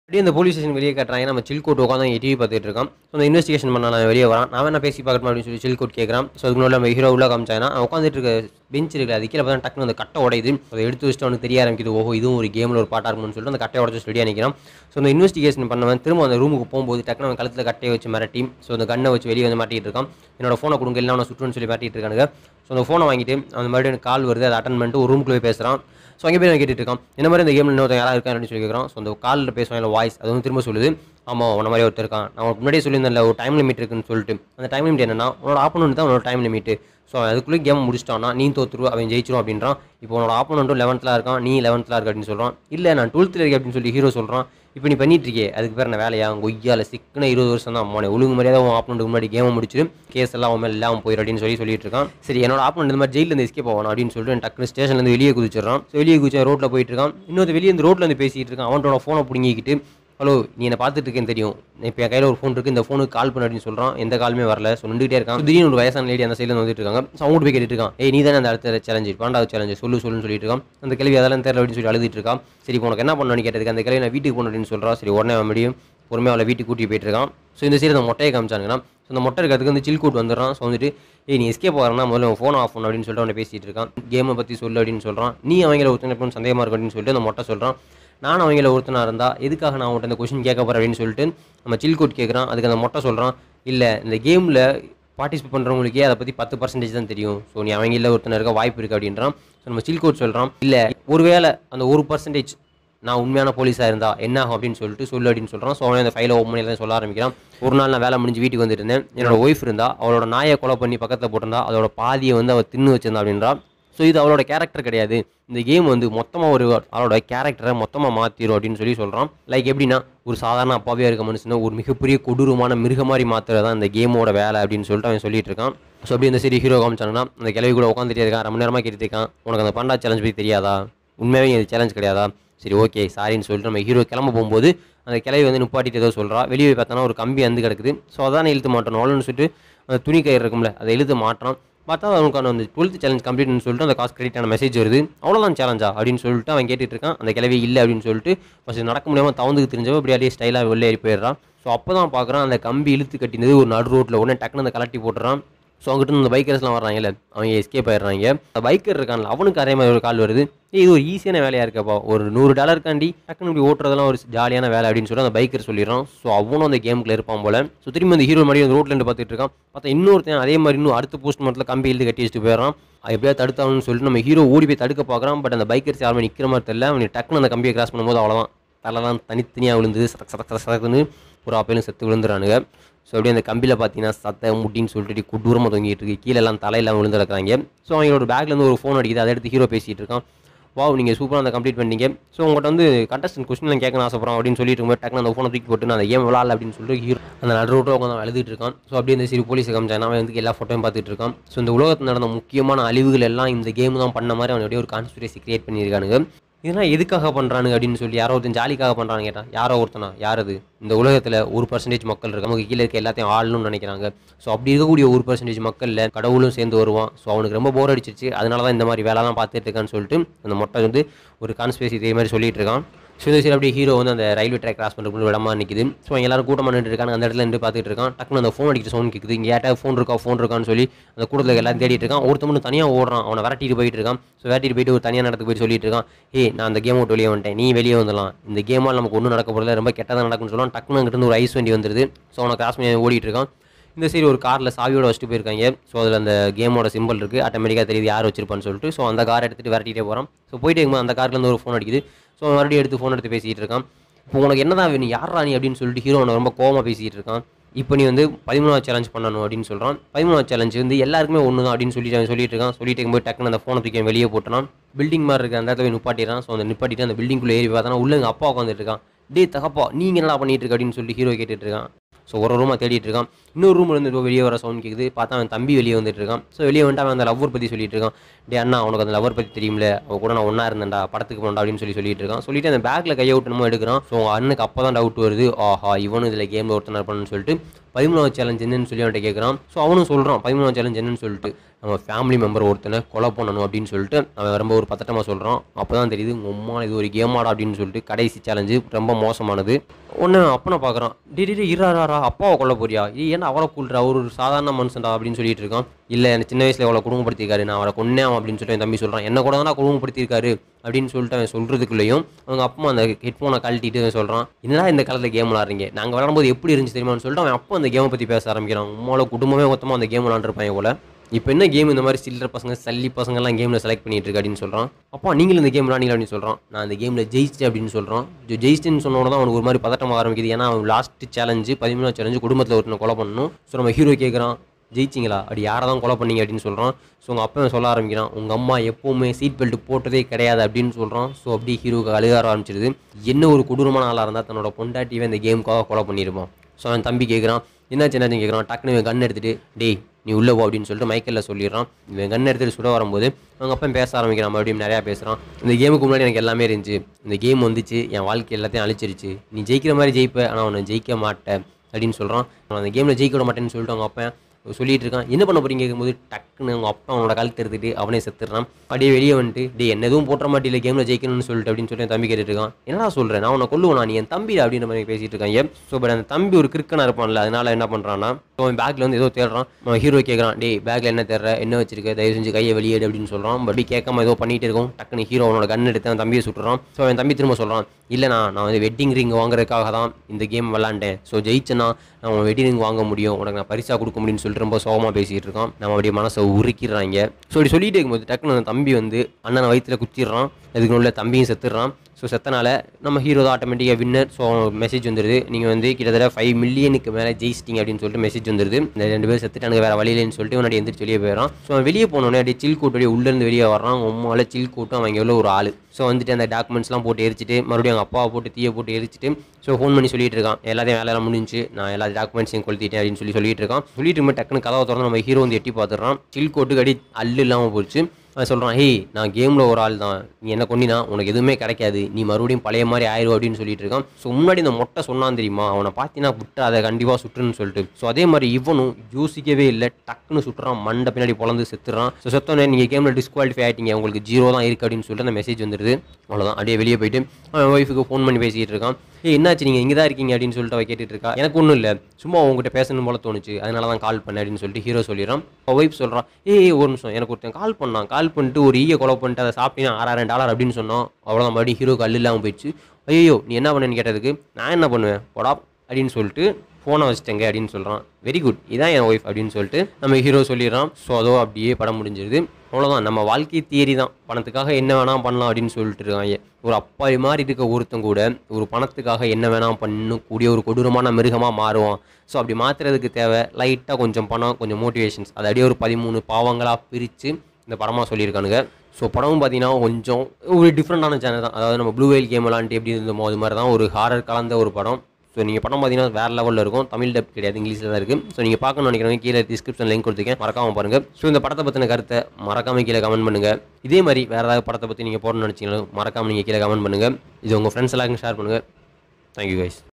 அப்படியே இந்த போலீஸ் ஸ்டேஷன் வெளியே காட்டுறாங்க நம்ம சில் கோட் உட்காந்து டிவி பார்த்துட்டு இருக்கான் ஸோ அந்த இன்வெஸ்டிகேஷன் பண்ண நான் வெளியே வரான் நான் வேணா பேசி பார்க்கணும் அப்படின்னு சொல்லி சில் கோட் கேட்குறான் ஸோ அதுக்கு முன்னாடி நம்ம ஹீரோ உள்ள காமிச்சாங்கன்னா அவன் உட்காந்துட்டு இருக்க பெஞ்ச் இருக்குல்ல அது கீழே பார்த்தா டக்குனு அந்த கட்டை உடையுது அதை எடுத்து வச்சுட்டு அவனுக்கு தெரிய ஆரம்பிக்குது ஓஹோ இதுவும் ஒரு கேமில் ஒரு பாட்டாக இருக்கும்னு சொல்லிட்டு அந்த கட்டையை உடச்சு ரெடியாக நிற்கிறான் ஸோ அந்த இன்வெஸ்டிகேஷன் பண்ணவன் திரும்ப அந்த ரூமுக்கு போகும்போது டக்குனு அவன் கழுத்தில் கட்டையை வச்சு மிரட்டி ஸோ அந்த கண்ணை வச்சு வெளியே வந்து மாட்டிட்டு இருக்கான் என்னோட ஃபோனை கொடுங்க இல்லை அவனை சுற்றுன்னு சொல்லி மாட்டிட்டு இருக்கானுங்க ஸோ அந்த ஃபோனை வாங்கிட்டு அந்த மறுபடியும் எனக்கு கால் வருது அதை அட்டன் பண்ணிட்டு ஒரு ரூமுக்குள்ளே பேசுகிறான் ஸோ அங்கே போய் அவன் கேட்டுட்டு இருக்கான் இந்த மாதிரி இந்த கேமில் இன்னொருத்தன் யாராக இருக்கான்னு சொல்லி கேட்குறான் ஸோ அந்த காலில் பேசுவான் இல்லை வாய்ஸ் அது வந்து திரும்ப சொல்லுது ஆமாம் உன்ன மாதிரி ஒருத்தர் இருக்கான் நான் உனக்கு முன்னாடியே சொல்லியிருந்தேன்ல ஒரு டைம் லிமிட் இருக்குன்னு சொல்லிட்டு அந்த டைம் லிமிட் என்னன்னா உன்னோட ஆப்போனண்ட் தான் உன்னோட டைம் லிமிட் ஸோ அதுக்குள்ளே கேம் முடிச்சிட்டான்னா நீ தோத்துரு அவன் ஜெயிச்சிரும் அப்படின்றான் இப்போ உன்னோட ஆப்போனண்ட்டும் லெவன்த்தில் இருக்கான் நீ லெவன்த்தில் இருக்க அப்படின்னு சொல்கிறான் இல்லை நான் டுவெல்த்தில் இருக்கேன் அப்படின்னு சொல்லி ஹீரோ சொல்கிறான் இப்போ நீ பண்ணிட்டு இருக்கே அதுக்கு பேர் என்ன வேலையா கொய்யால சிக்கன இருபது வருஷம் தான் மோனே ஒழுங்கு மரியாதை உன் ஆப்போனண்ட்டுக்கு முன்னாடி கேமை முடிச்சிட்டு கேஸ் எல்லாம் அவன் மேலே இல்லாமல் போயிடும் அப்படின்னு சொல்லி சொல்லிட்டு இருக்கான் சரி என்னோட ஆப்போனண்ட் இந்த மாதிரி ஜெயிலேருந்து எஸ்கேப் ஆகணும் அப்படின்னு சொல்லிட்டு டக்குனு ஸ்டேஷன்லேருந்து வெளியே குதிச்சிடறான் ஸோ வெளியே குதிச்சா ரோட்டில் போயிட்டு இருக்கான் இன்னொரு வெளியே இந்த ரோட்டில் வந்து பேசிட்டு இருக்கான் அவனோட ஃபோனை பிடிங்கிக்கிட்டு ஹலோ நீ என்னை பார்த்துட்டு இருக்கேன்னு தெரியும் இப்போ என் கையில் ஒரு ஃபோன் இருக்குது இந்த ஃபோனுக்கு கால் பண்ண அப்படின்னு சொல்கிறான் எந்த காலுமே வரல ஸோ நின்றுட்டே இருக்கான் திடீர்னு ஒரு வயசான லேடி அந்த சைடில் வந்துட்டு இருக்காங்க ஸோ அவங்க போய் கேட்டுட்டு இருக்கான் ஏய் நீ தானே அந்த அடுத்த சேலஞ்சு பன்னெண்டாவது சேலஞ்சு சொல்லு சொல்லுன்னு சொல்லிட்டு இருக்கான் அந்த கேள்வி அதெல்லாம் தெரியல அப்படின்னு சொல்லி அழுதுட்டு இருக்கான் சரி இப்போ உனக்கு என்ன பண்ணணும்னு கேட்டதுக்கு அந்த கேள்வி நான் வீட்டுக்கு போகணும் அப்படின்னு சொல்கிறான் சரி உடனே அவன் முடியும் பொறுமையாக அவளை வீட்டுக்கு கூட்டி போயிட்டு இருக்கான் ஸோ இந்த சைடு அந்த மொட்டையை காமிச்சாங்கன்னா ஸோ அந்த மொட்டை இருக்கிறதுக்கு வந்து சில் கூட்டு வந்துடுறான் ஸோ வந்துட்டு ஏய் நீ எஸ்கேப் ஆகிறனா முதல்ல ஃபோன் ஆஃப் பண்ணு அப்படின்னு சொல்லிட்டு அவனை பேசிட்டு இருக்கான் கேமை பற்றி சொல்லு அப்படின்னு சொல்கிறான் நீ அவங்கள ஒருத்தனை எப்பவும் சந்தேகமாக இருக்கும் அப்படின்னு சொல்லிட்டு அந்த மொட்டை சொல்கிறான் நான் அவங்கள ஒருத்தனாக இருந்தால் எதுக்காக நான் அவன்கிட்ட இந்த கொஷின் கேட்க போகிறேன் அப்படின்னு சொல்லிட்டு நம்ம சில் கோட் கேட்குறான் அதுக்கு அந்த மொட்டை சொல்கிறான் இல்லை இந்த கேமில் பார்ட்டிசிபேட் பண்ணுறவங்களுக்கே அதை பற்றி பத்து பர்சன்டேஜ் தான் தெரியும் ஸோ நீ அவங்கள ஒருத்தனை இருக்க வாய்ப்பு இருக்குது அப்படின்றான் ஸோ நம்ம சில் கோட் சொல்கிறான் இல்லை ஒருவேளை அந்த ஒரு பர்சன்டேஜ் நான் உண்மையான போலீஸாக இருந்தா என்ன ஆகும் அப்படின்னு சொல்லிட்டு சொல்லு அப்படின்னு சொல்கிறான் ஸோ அவன் அந்த ஃபைலை ஓப்பன் பண்ணி தான் சொல்ல ஆரம்பிக்கிறான் ஒரு நாள் நான் வேலை முடிஞ்சு வீட்டுக்கு வந்துட்டு இருந்தேன் என்னோட ஒய்ஃப் இருந்தா அவளோட நாயை கொலை பண்ணி பக்கத்தில் போட்டிருந்தா அதோட பாதியை வந்து அவள் தின்னு வச்சிருந்தா அப்படின்றா ஸோ இது அவளோட கேரக்டர் கிடையாது இந்த கேம் வந்து மொத்தமாக ஒரு அவளோட கேரக்டரை மொத்தமாக மாற்றிடும் அப்படின்னு சொல்லி சொல்கிறான் லைக் எப்படின்னா ஒரு சாதாரண அப்பாவே இருக்க மனுஷனை ஒரு மிகப்பெரிய கொடூரமான மிருக மாதிரி மாற்றுறது தான் இந்த கேமோட வேலை அப்படின்னு சொல்லிட்டு அவன் சொல்லிட்டு இருக்கான் ஸோ அப்படி இந்த சரி ஹீரோ காமிச்சாங்கன்னா அந்த கிளவி கூட உட்காந்துட்டே இருக்கான் ரொம்ப நேரமாக கேட்டுட்டு இருக்கான் உனக்கு அந்த பண்டா சேலஞ்ச் பற்றி தெரியாதா உண்மையாகவே இது சேலஞ்ச் கிடையாதா சரி ஓகே சாரின்னு சொல்லிட்டு நம்ம ஹீரோ கிளம்ப போகும்போது அந்த கிளவி வந்து நிப்பாட்டிட்டு ஏதோ சொல்கிறா வெளியே போய் பார்த்தோன்னா ஒரு கம்பி வந்து கிடக்குது ஸோ அதான் இழுத்து மாட்டணும் அவ்வளோன்னு சொல்லிட்டு அந்த துணி கயிறு இருக்கும்ல அதை இழுத்து மாட்டுறான் பார்த்தா அவனுக்கான அந்த டுவெல்த் சேலஞ்ச் கம்ப்ளீட்னு சொல்லிட்டு அந்த காசு கிரெடிட்டான மெசேஜ் வருது அவ்வளோதான் சேலஞ்சா அப்படின்னு சொல்லிட்டு அவன் கேட்டுட்டு இருக்கான் அந்த கிளவி இல்லை அப்படின்னு சொல்லிட்டு ஃபஸ்ட் நடக்க முடியாமல் தவந்துக்கு தெரிஞ்சவன் இப்படி அப்படியே ஸ்டைலாக வெளில ஏறி போயிடுறான் ஸோ அப்போ தான் பார்க்குறான் அந்த கம்பி இழுத்து கட்டினது ஒரு நடு ரோட்டில் உடனே டக்குன்னு அந்த கலட்டி போட்டுறான் ஸோ அவங்ககிட்ட இந்த பைக்கர்ஸ்லாம் வர்றாங்கல்ல அவங்க எஸ்கேப் ஆயிடுறாங்க அந்த பைக்கர் இருக்கான்ல அவனுக்கு அதே மாதிரி ஒரு கால் வருது ஏய் இது ஒரு ஈஸியான வேலையாக இருக்கப்பா ஒரு நூறு டாலருக்காண்டி டக்குன்னு இப்படி ஓட்டுறதெல்லாம் ஒரு ஜாலியான வேலை அப்படின்னு சொல்லி அந்த பைக்கர் சொல்லிடுறான் ஸோ அவனும் அந்த கேமுக்குள்ள இருப்பான் போல ஸோ திரும்பி அந்த ஹீரோ மாதிரி அந்த ரோட்ல இருந்து பார்த்துட்டு இருக்கான் பார்த்தா இன்னொருத்தன் அதே மாதிரி இன்னும் அடுத்த போஸ்ட் மரத்தில் கம்பி எழுதி கட்டி வச்சுட்டு போயிடறான் அது எப்படியா தடுத்தாகணும்னு சொல்லிட்டு நம்ம ஹீரோ ஓடி போய் தடுக்க பார்க்குறான் பட் அந்த பைக்கர்ஸ் யாருமே நிற்கிற மாதிரி தெரியல அவனுக்கு டக்குன்னு அந்த கம்பியை கிராஸ் பண்ணும்போது அவ்வளோதான் தலைலாம் தனித்தனியாக விழுந்து சதக் சதக் சதக் சதக்குன்னு ஒரு அப்பையிலும் செத்து விழுந்துறானுங்க ஸோ அப்படியே அந்த கம்பியில் பார்த்தீங்கன்னா சத்த முட்டின்னு சொல்லிட்டு கொடூரமாக தொங்கிட்டு இருக்கு கீழே எல்லாம் தலையெல்லாம் விழுந்து கிடக்குறாங்க ஸோ அவங்களோட பேக்லேருந்து ஒரு ஃபோன் அடிக்குது அதை எடுத்து ஹீரோ பேசிகிட்டு இருக்கான் வாவ் நீங்கள் சூப்பராக அந்த கம்ப்ளீட் பண்ணீங்க ஸோ உங்கள்கிட்ட வந்து கண்டஸ்டன் கொஸ்டின்லாம் கேட்கணும் ஆசைப்படுறோம் அப்படின்னு சொல்லிட்டு இருக்கும்போது டக்குனு அந்த ஃபோனை தூக்கி போட்டு நான் அந்த கேம் விளாட்ல அப்படின்னு சொல்லிட்டு ஹீரோ அந்த நடு ரோட்டில் உட்காந்து எழுதிட்டு இருக்கான் ஸோ அப்படியே இந்த சரி போலீஸ் காமிச்சான் அவன் வந்து எல்லா ஃபோட்டோயும் பார்த்துட்டு இருக்கான் ஸோ இந்த உலகத்தில் நடந்த முக்கியமான அழிவுகள் எல்லாம் இந்த கேம் தான் பண்ண மாதிரி அவன் அப்படியே ஒரு கான்ஸ்பிரசி கிரியேட் பண்ணியிருக்கானுங்க இதெல்லாம் எதுக்காக பண்ணுறானுங்க அப்படின்னு சொல்லி யாரோ ஒருத்தன் ஜாலிக்காக பண்ணுறான்னு கேட்டான் யாரோ ஒருத்தனா யார் அது இந்த உலகத்தில் ஒரு பர்சன்டேஜ் மக்கள் இருக்கு நமக்கு கீழே இருக்க எல்லாத்தையும் ஆளணும்னு நினைக்கிறாங்க ஸோ அப்படி இருக்கக்கூடிய ஒரு பர்சன்டேஜ் மக்களில் கடவுளும் சேர்ந்து வருவான் ஸோ அவனுக்கு ரொம்ப போர் அடிச்சிருச்சு அதனால தான் இந்த மாதிரி வேலைலாம் பார்த்துட்டு இருக்கான்னு சொல்லிட்டு அந்த மொட்டை வந்து ஒரு கான்ஸ்பேசி இதே மாதிரி சொல்லிட்டு இருக்கான் ஸோ இந்த சரி அப்படியே ஹீரோ வந்து அந்த ரயில்வே ட்ராக் கிராஸ் பண்ணுறது இடமா நிற்குது ஸோ அவங்க எல்லாரும் கூட்டமாக நின்று இருக்காங்க அந்த இடத்துல நின்று பார்த்துட்டு இருக்கான் டக்குனு அந்த ஃபோன் அடிக்கிற சவுண்ட் கேட்குது இங்கே யார்ட்டா ஃபோன் இருக்கா ஃபோன் இருக்கான்னு சொல்லி அந்த கூட்டத்தில் எல்லாம் தேடிட்டு இருக்கான் ஒருத்தவனு தனியாக ஓடுறான் அவனை விரட்டிட்டு போயிட்டு இருக்கான் ஸோ விரட்டிட்டு போயிட்டு ஒரு தனியாக நடத்துக்கு போய் சொல்லிட்டு இருக்கான் ஏய் நான் அந்த கேம் விட்டு வெளியே வந்துட்டேன் நீ வெளியே வந்துடலாம் இந்த கேமால் நமக்கு ஒன்றும் நடக்க போகிறதுல ரொம்ப கெட்டதாக நடக்கும்னு சொல்லுவான் டக்குனு அங்கிட்டு இருந்து ஒரு ஐஸ் வண்டி வந்துருது ஸோ அவனை கிராஸ் பண்ணி ஓடிட்டு இருக்கான் இந்த சைடு ஒரு காரில் சாவியோட வச்சுட்டு போயிருக்காங்க ஸோ அதில் அந்த கேமோட சிம்பிள் இருக்குது ஆட்டோமேட்டிக்காக தெரியுது யார் வச்சிருப்பான்னு சொல்லிட்டு ஸோ அந்த காரை எடுத்துகிட்டு விரட்டிட்டே போகிறான் ஸோ போயிட்டே இருக்கும்போது அந்த கார்லேருந்து ஒரு ஃபோன் அடிக்குது ஸோ மறுபடியும் எடுத்து ஃபோன் எடுத்து பேசிகிட்டு இருக்கான் இப்போ உனக்கு என்னதான் வேணும் யாரா நீ அப்படின்னு சொல்லிட்டு ஹீரோ அவனை ரொம்ப கோவமாக பேசிகிட்டு இருக்கான் இப்போ நீ வந்து பதிமூணாவது சேலஞ்ச் பண்ணணும் அப்படின்னு சொல்கிறான் பதிமூணாவது சேலஞ்ச் வந்து எல்லாருக்குமே ஒன்று தான் அப்படின்னு சொல்லிட்டு அவன் சொல்லிட்டு இருக்கான் சொல்லிட்டு இருக்கும்போது டக்குனு அந்த ஃபோனை தூக்கி அவன் வெளியே போட்டான் பில்டிங் மாதிரி இருக்க அந்த இடத்துல போய் நிப்பாட்டிடுறான் ஸோ அந்த நிப்பாட்டிட்டு அந்த பில்டிங்குள்ளே ஏறி பார்த்தானா உள்ள எங்கள் அப்பா உட்காந்துட்டு இருக்கான் டே தகப்பா நீங்கள் என்னடா பண்ணிட்டு இருக்க அப்படின்னு சொல்லிட்டு ஹீரோ கேட்டுட்டு இருக்கான் ஸோ ஒரு ரூமாக தேடிட்டு இருக்கான் இன்னொரு ரூம்ல இருந்து ஏதோ வெளியே வர சவுண்ட் கேட்குது பார்த்தா அவன் தம்பி வெளியே வந்துட்டு இருக்கான் ஸோ வெளியே வந்துட்டு அவன் அந்த லவ்வர் பற்றி சொல்லிட்டு இருக்கான் டே அண்ணா உனக்கு அந்த லவ்வர் பற்றி தெரியும்ல அவ கூட நான் ஒன்றா இருந்தேன்டா படத்துக்கு போனடா அப்படின்னு சொல்லி சொல்லிட்டு இருக்கான் சொல்லிட்டு அந்த பேக்கில் கையை விட்டு நம்ம எடுக்கிறான் ஸோ அவங்க அண்ணனுக்கு அப்போ தான் டவுட் வருது ஆஹா இவனும் இதில் கேமில் ஒருத்தனர் பண்ணு சொல்லிட்டு பதிமூணாவது சேலஞ்ச் என்னன்னு சொல்லி அவன்கிட்ட கேட்குறான் ஸோ அவனும் சொல்கிறான் பதிமூணாவது சேலஞ்ச் என்னன்னு சொல்லிட்டு நம்ம ஃபேமிலி மெம்பர் ஒருத்தனை கொலை பண்ணணும் அப்படின்னு சொல்லிட்டு அவன் ரொம்ப ஒரு பத்தட்டமாக சொல்கிறான் அப்போ தான் தெரியுது உங்கள் அம்மா இது ஒரு கேமாடா அப்படின்னு சொல்லிட்டு கடைசி சேலஞ்சு ரொம்ப மோசமானது ஒன்று அப்பனை பார்க்குறான் டிடி இராரா அப்பாவை கொல்ல போறியா இது ஏன்னா அவரை கூல்றா அவர் ஒரு சாதாரண மனுஷன்டா அப்படின்னு சொல்லிட்டு இருக்கான் இல்லை எனக்கு சின்ன வயசில் எவ்வளோ குடும்பப்படுத்திருக்காரு நான் அவரை கொன்னே அவன் அப்படின்னு சொல்லிட்டு என் தம்பி சொல்கிறான் என்ன கூட தான் குடும்பப்படுத்தியிருக்காரு அப்படின்னு சொல்லிட்டு அவன் சொல்கிறதுக்குள்ளேயும் அவங்க அப்பா அந்த ஹெட்ஃபோனை கழட்டிட்டு அவன் சொல்கிறான் என்னடா இந்த காலத்தில் கேம் விளாட்றீங்க நாங்கள் விளாடும்போது எப்படி இருந்துச்சு தெரியுமான்னு சொல்லிட்டு அவன் அப்போ அந்த கேமை பற்றி பேச ஆரம்பிக்கிறான் உங்களோட குடும்பமே மொத்தமாக அந்த கேம் விளாண்டுருப்பாங்க போல இப்போ என்ன கேம் இந்த மாதிரி சில்லற பசங்க சல்லி பசங்கள்லாம் கேமில் செலக்ட் பண்ணிட்டு இருக்கு அப்படின்னு சொல்கிறான் அப்பா நீங்களும் இந்த கேம் விளாண்டிங்க அப்படின்னு சொல்கிறான் நான் இந்த கேமில் ஜெயிச்சிட்டேன் அப்படின்னு சொல்கிறான் ஜெயிச்சிட்டேன்னு சொன்னோட தான் அவனுக்கு ஒரு மாதிரி பதட்டமாக ஆரம்பிக்குது ஏன்னா அவன் லாஸ்ட் சேலஞ்சு பதிமூணாவது சேலஞ்சு குடும்பத்தில் ஒருத்தனை கொலை பண்ணணும் ஸோ நம்ம ஹீரோ கேட்குறான் ஜெயிச்சிங்களா அப்படி யாரை தான் கொலை பண்ணீங்க அப்படின்னு சொல்கிறான் ஸோ உங்கள் அப்பா சொல்ல ஆரம்பிக்கிறான் உங்கள் அம்மா எப்போவுமே சீட் பெல்ட் போட்டதே கிடையாது அப்படின்னு சொல்கிறான் ஸோ அப்படி ஹீரோக்கு அழுக ஆரம்பிச்சிருது என்ன ஒரு கொடூரமான ஆளாக இருந்தால் தன்னோட பொண்டாட்டியை இந்த கேமுக்காக கொலை பண்ணியிருப்பான் ஸோ அவன் தம்பி கேட்குறான் என்னாச்சு என்னாச்சு கேட்குறான் டக்குனு இவன் கன் எடுத்துட்டு டேய் நீ உள்ளே போ அப்படின்னு சொல்லிட்டு மைக்கேலில் சொல்லிடுறான் இவன் கன் எடுத்துட்டு சுட வரும்போது அவங்க அப்பா பேச ஆரம்பிக்கிறான் மறுபடியும் நிறையா பேசுகிறான் இந்த கேமுக்கு முன்னாடி எனக்கு எல்லாமே இருந்துச்சு இந்த கேம் வந்துச்சு என் வாழ்க்கை எல்லாத்தையும் அழிச்சிருச்சு நீ ஜெயிக்கிற மாதிரி ஜெயிப்ப ஆனால் அவனை ஜெயிக்க மாட்டேன் அப்படின்னு சொல்கிறான் அவன் அந்த கேமில் ஜெயிக்க விட மாட்டேன்னு சொல்லிட்டு அவங்க அப்பா சொல்லிட்டு இருக்கான் என்ன பண்ண போறீங்க கேட்கும்போது டக்குன்னு அவங்க அப்பா அவனோட கழுத்து எடுத்துட்டு அவனே செத்துறான் அப்படியே வெளியே வந்துட்டு டே என்ன எதுவும் போட்டுற மாட்டில கேமில் ஜெயிக்கணும்னு சொல்லிட்டு அப்படின்னு சொல்லி என் தம்பி கேட்டுட்டு இருக்கான் என்னடா சொல்கிறேன் நான் உன்னை கொல்லுவேனா நீ என் தம்பி அப்படின்ற மாதிரி பேசிட்டு இருக்காங்க ஸோ பட் அந்த தம்பி ஒரு கிறுக்கனா இருப்பான்ல அதனால என்ன பண்ணுறான்னா ஸோ அவன் பேக்கில் வந்து ஏதோ தேடுறான் அவன் ஹீரோ கேட்குறான் டேய் பேக்கில் என்ன தேடுற என்ன வச்சிருக்க தயவு செஞ்சு கையை வெளியேடு அப்படின்னு சொல்கிறான் பட் கேட்காம ஏதோ பண்ணிட்டு இருக்கும் டக்குன்னு ஹீரோ அவனோட கன் எடுத்து அவன் தம்பியை சுட்டுறான் ஸோ அவன் தம்பி திரும்ப சொல்கிறான் இல்லைண்ணா நான் வந்து வெட்டிங் ரிங் வாங்குறதுக்காக தான் இந்த கேம் விளாண்டேன் ஸோ ஜெயிச்சேன்னா நான் உன் வெட்டிங் ரிங் வாங்க முடியும் உனக்கு நான் பரிசா கொடுக்க முடியும்னு சொல்லிட்டு ரொம்ப சோகமாக பேசிகிட்டு இருக்கான் நம்ம அப்படியே மனசை உருக்கிறாங்க ஸோ இப்படி சொல்லிட்டு இருக்கும்போது டக்குன்னு அந்த தம்பி வந்து அண்ணனை வயிற்றுல குத்திடுறான் அதுக்கு உள்ள தம்பியும் செத்துடுறான் ஸோ செத்தனால நம்ம ஹீரோ தான் ஆட்டோமேட்டிக்காக வின்னர் ஸோ மெசேஜ் வந்துடுது நீங்கள் வந்து கிட்டத்தட்ட ஃபைவ் மில்லியனுக்கு மேலே ஜெயிச்சிட்டிங்க அப்படின்னு சொல்லிட்டு மெசேஜ் வந்துருது இந்த ரெண்டு பேர் செத்துட்டானுங்க வேறு வழியிலன்னு சொல்லிட்டு முன்னாடி எந்திரிச்சு வெளியே போயிடறான் ஸோ அவன் வெளியே போனோடனே அப்படியே சில் கூட்டு அப்படியே உள்ளேருந்து வெளியே வர்றான் உம்மால சில் கூட்டும் அவங்க எவ்வளோ ஒரு ஆள் ஸோ வந்துட்டு அந்த டாக்குமெண்ட்ஸ்லாம் போட்டு எரிச்சிட்டு மறுபடியும் அவங்க அப்பாவை போட்டு தீயை போட்டு எரிச்சிட்டு ஸோ ஃபோன் பண்ணி சொல்லிட்டு இருக்கான் எல்லாத்தையும் வேலையெல்லாம் முடிஞ்சு நான் எல்லா டாக்குமெண்ட்ஸையும் கொளுத்திட்டேன் அப்படின்னு சொல்லி சொல்லிட்டு இருக்கான் சொல்லிட்டு இருக்கும்போது டக்குன்னு கதவை திறந்து நம்ம ஹீரோ வந்து எட்டி பார்த்துடுறான் சில் கோட்டுக்கு அடி அல்லு இல்லாமல் போச்சு அவன் சொல்கிறான் ஹேய் நான் கேமில் ஒரு ஆள் தான் நீ என்ன கொண்டினா உனக்கு எதுவுமே கிடைக்காது நீ மறுபடியும் பழைய மாதிரி ஆயிரும் அப்படின்னு சொல்லிட்டு இருக்கான் ஸோ முன்னாடி இந்த மொட்டை சொன்னான் தெரியுமா அவனை பார்த்தீங்கன்னா விட்டு அதை கண்டிப்பாக சுட்டுன்னு சொல்லிட்டு ஸோ அதே மாதிரி இவனும் யோசிக்கவே இல்லை டக்குன்னு சுட்டுறான் மண்டை பின்னாடி பொழந்து செத்துறான் ஸோ செத்தோன்னே நீங்கள் கேமில் டிஸ்குவாலிஃபை ஆகிட்டீங்க உங்களுக்கு ஜீரோ தான் இருக்குது அப்படின்னு சொல்லிட்டு அந்த மெசேஜ் வந்துடுது அவ்வளோதான் அப்படியே வெளியே போயிட்டு அவன் ஒய்ஃபுக்கு ஃபோன் பண்ணி பேசிக்கிட்டு இருக்கான் ஏய் என்னாச்சு நீங்கள் இங்கே தான் இருக்கீங்க அப்படின்னு சொல்லிட்டு அவ கேட்டுட்டு இருக்கா எனக்கு ஒன்றும் இல்லை சும்மா உங்ககிட்ட பேசணும் போல தோணுச்சு அதனால தான் கால் பண்ணேன் அப்படின்னு சொல்லிட்டு ஹீரோ சொல்லிடுறான் ஒய்ஃப் சொல்கிறான் ஏய் ஒரு நிமிஷம் எனக்கு ஒருத்தன் கால் பண்ணான் கால் பண்ணிட்டு ஒரு ஈய கொலை பண்ணிட்டு அதை சாப்பிட்டீங்கன்னா ஆறாயிரம் டாலர் அப்படின்னு சொன்னோம் அவ்வளோதான் மறுபடியும் ஹீரோக்கு அல்லு இல்லாமல் போயிடுச்சு ஐயோ நீ என்ன பண்ணேன்னு கேட்டதுக்கு நான் என்ன பண்ணுவேன் போடா அப்படின்னு சொல்லிட்டு ஃபோனை வச்சிட்டேங்க அப்படின்னு சொல்கிறான் வெரி குட் இதான் என் ஒய்ஃப் அப்படின்னு சொல்லிட்டு நம்ம ஹீரோ சொல்லிடுறான் ஸோ அதோ அப்படியே படம் முடிஞ்சிருது அவ்வளோதான் நம்ம வாழ்க்கை தியரி தான் பணத்துக்காக என்ன வேணாம் பண்ணலாம் அப்படின்னு சொல்லிட்டு இருக்காங்க ஒரு அப்பாவி மாதிரி இருக்க ஒருத்தன் கூட ஒரு பணத்துக்காக என்ன வேணாம் பண்ணக்கூடிய ஒரு கொடூரமான மிருகமாக மாறுவான் ஸோ அப்படி மாற்றுறதுக்கு தேவை லைட்டாக கொஞ்சம் பணம் கொஞ்சம் மோட்டிவேஷன்ஸ் அதை அப்படியே ஒரு பதிமூணு பாவங்களாக பிரித்து இந்த படமாக சொல்லியிருக்கானுங்க ஸோ படமும் பார்த்தீங்கன்னா கொஞ்சம் ஒரு டிஃப்ரெண்டான சேனல் தான் அதாவது நம்ம ப்ளூ வெயில் கேம் விளாண்டு எப்படி இருந்தோமோ அது மாதிரி தான் ஒரு ஹாரர் கலந்த ஒரு படம் ஸோ நீங்கள் படம் பார்த்தீங்கன்னா வேறு லெவலில் இருக்கும் தமிழ் டப் கிடையாது இங்கிலீஷில் தான் இருக்குது ஸோ நீங்கள் பார்க்கணும்னு நினைக்கிறவங்க கீழே டிஸ்கிரிப்ஷன் லிங்க் கொடுத்துருக்கேன் மறக்காம பாருங்கள் ஸோ இந்த படத்தை பற்றின கருத்தை மறக்காம கீழே கமெண்ட் பண்ணுங்கள் இதே மாதிரி வேறு ஏதாவது படத்தை பற்றி நீங்கள் போடணும்னு நினச்சிங்கனாலும் மறக்காம நீங்கள் கீழே கமெண்ட் பண்ணுங்கள் இது உங்கள் ஃப்ரெண்ட்ஸ் எல்லாருக்கும் ஷேர் பண்ணுங்கள் தேங்க்யூ கைஸ்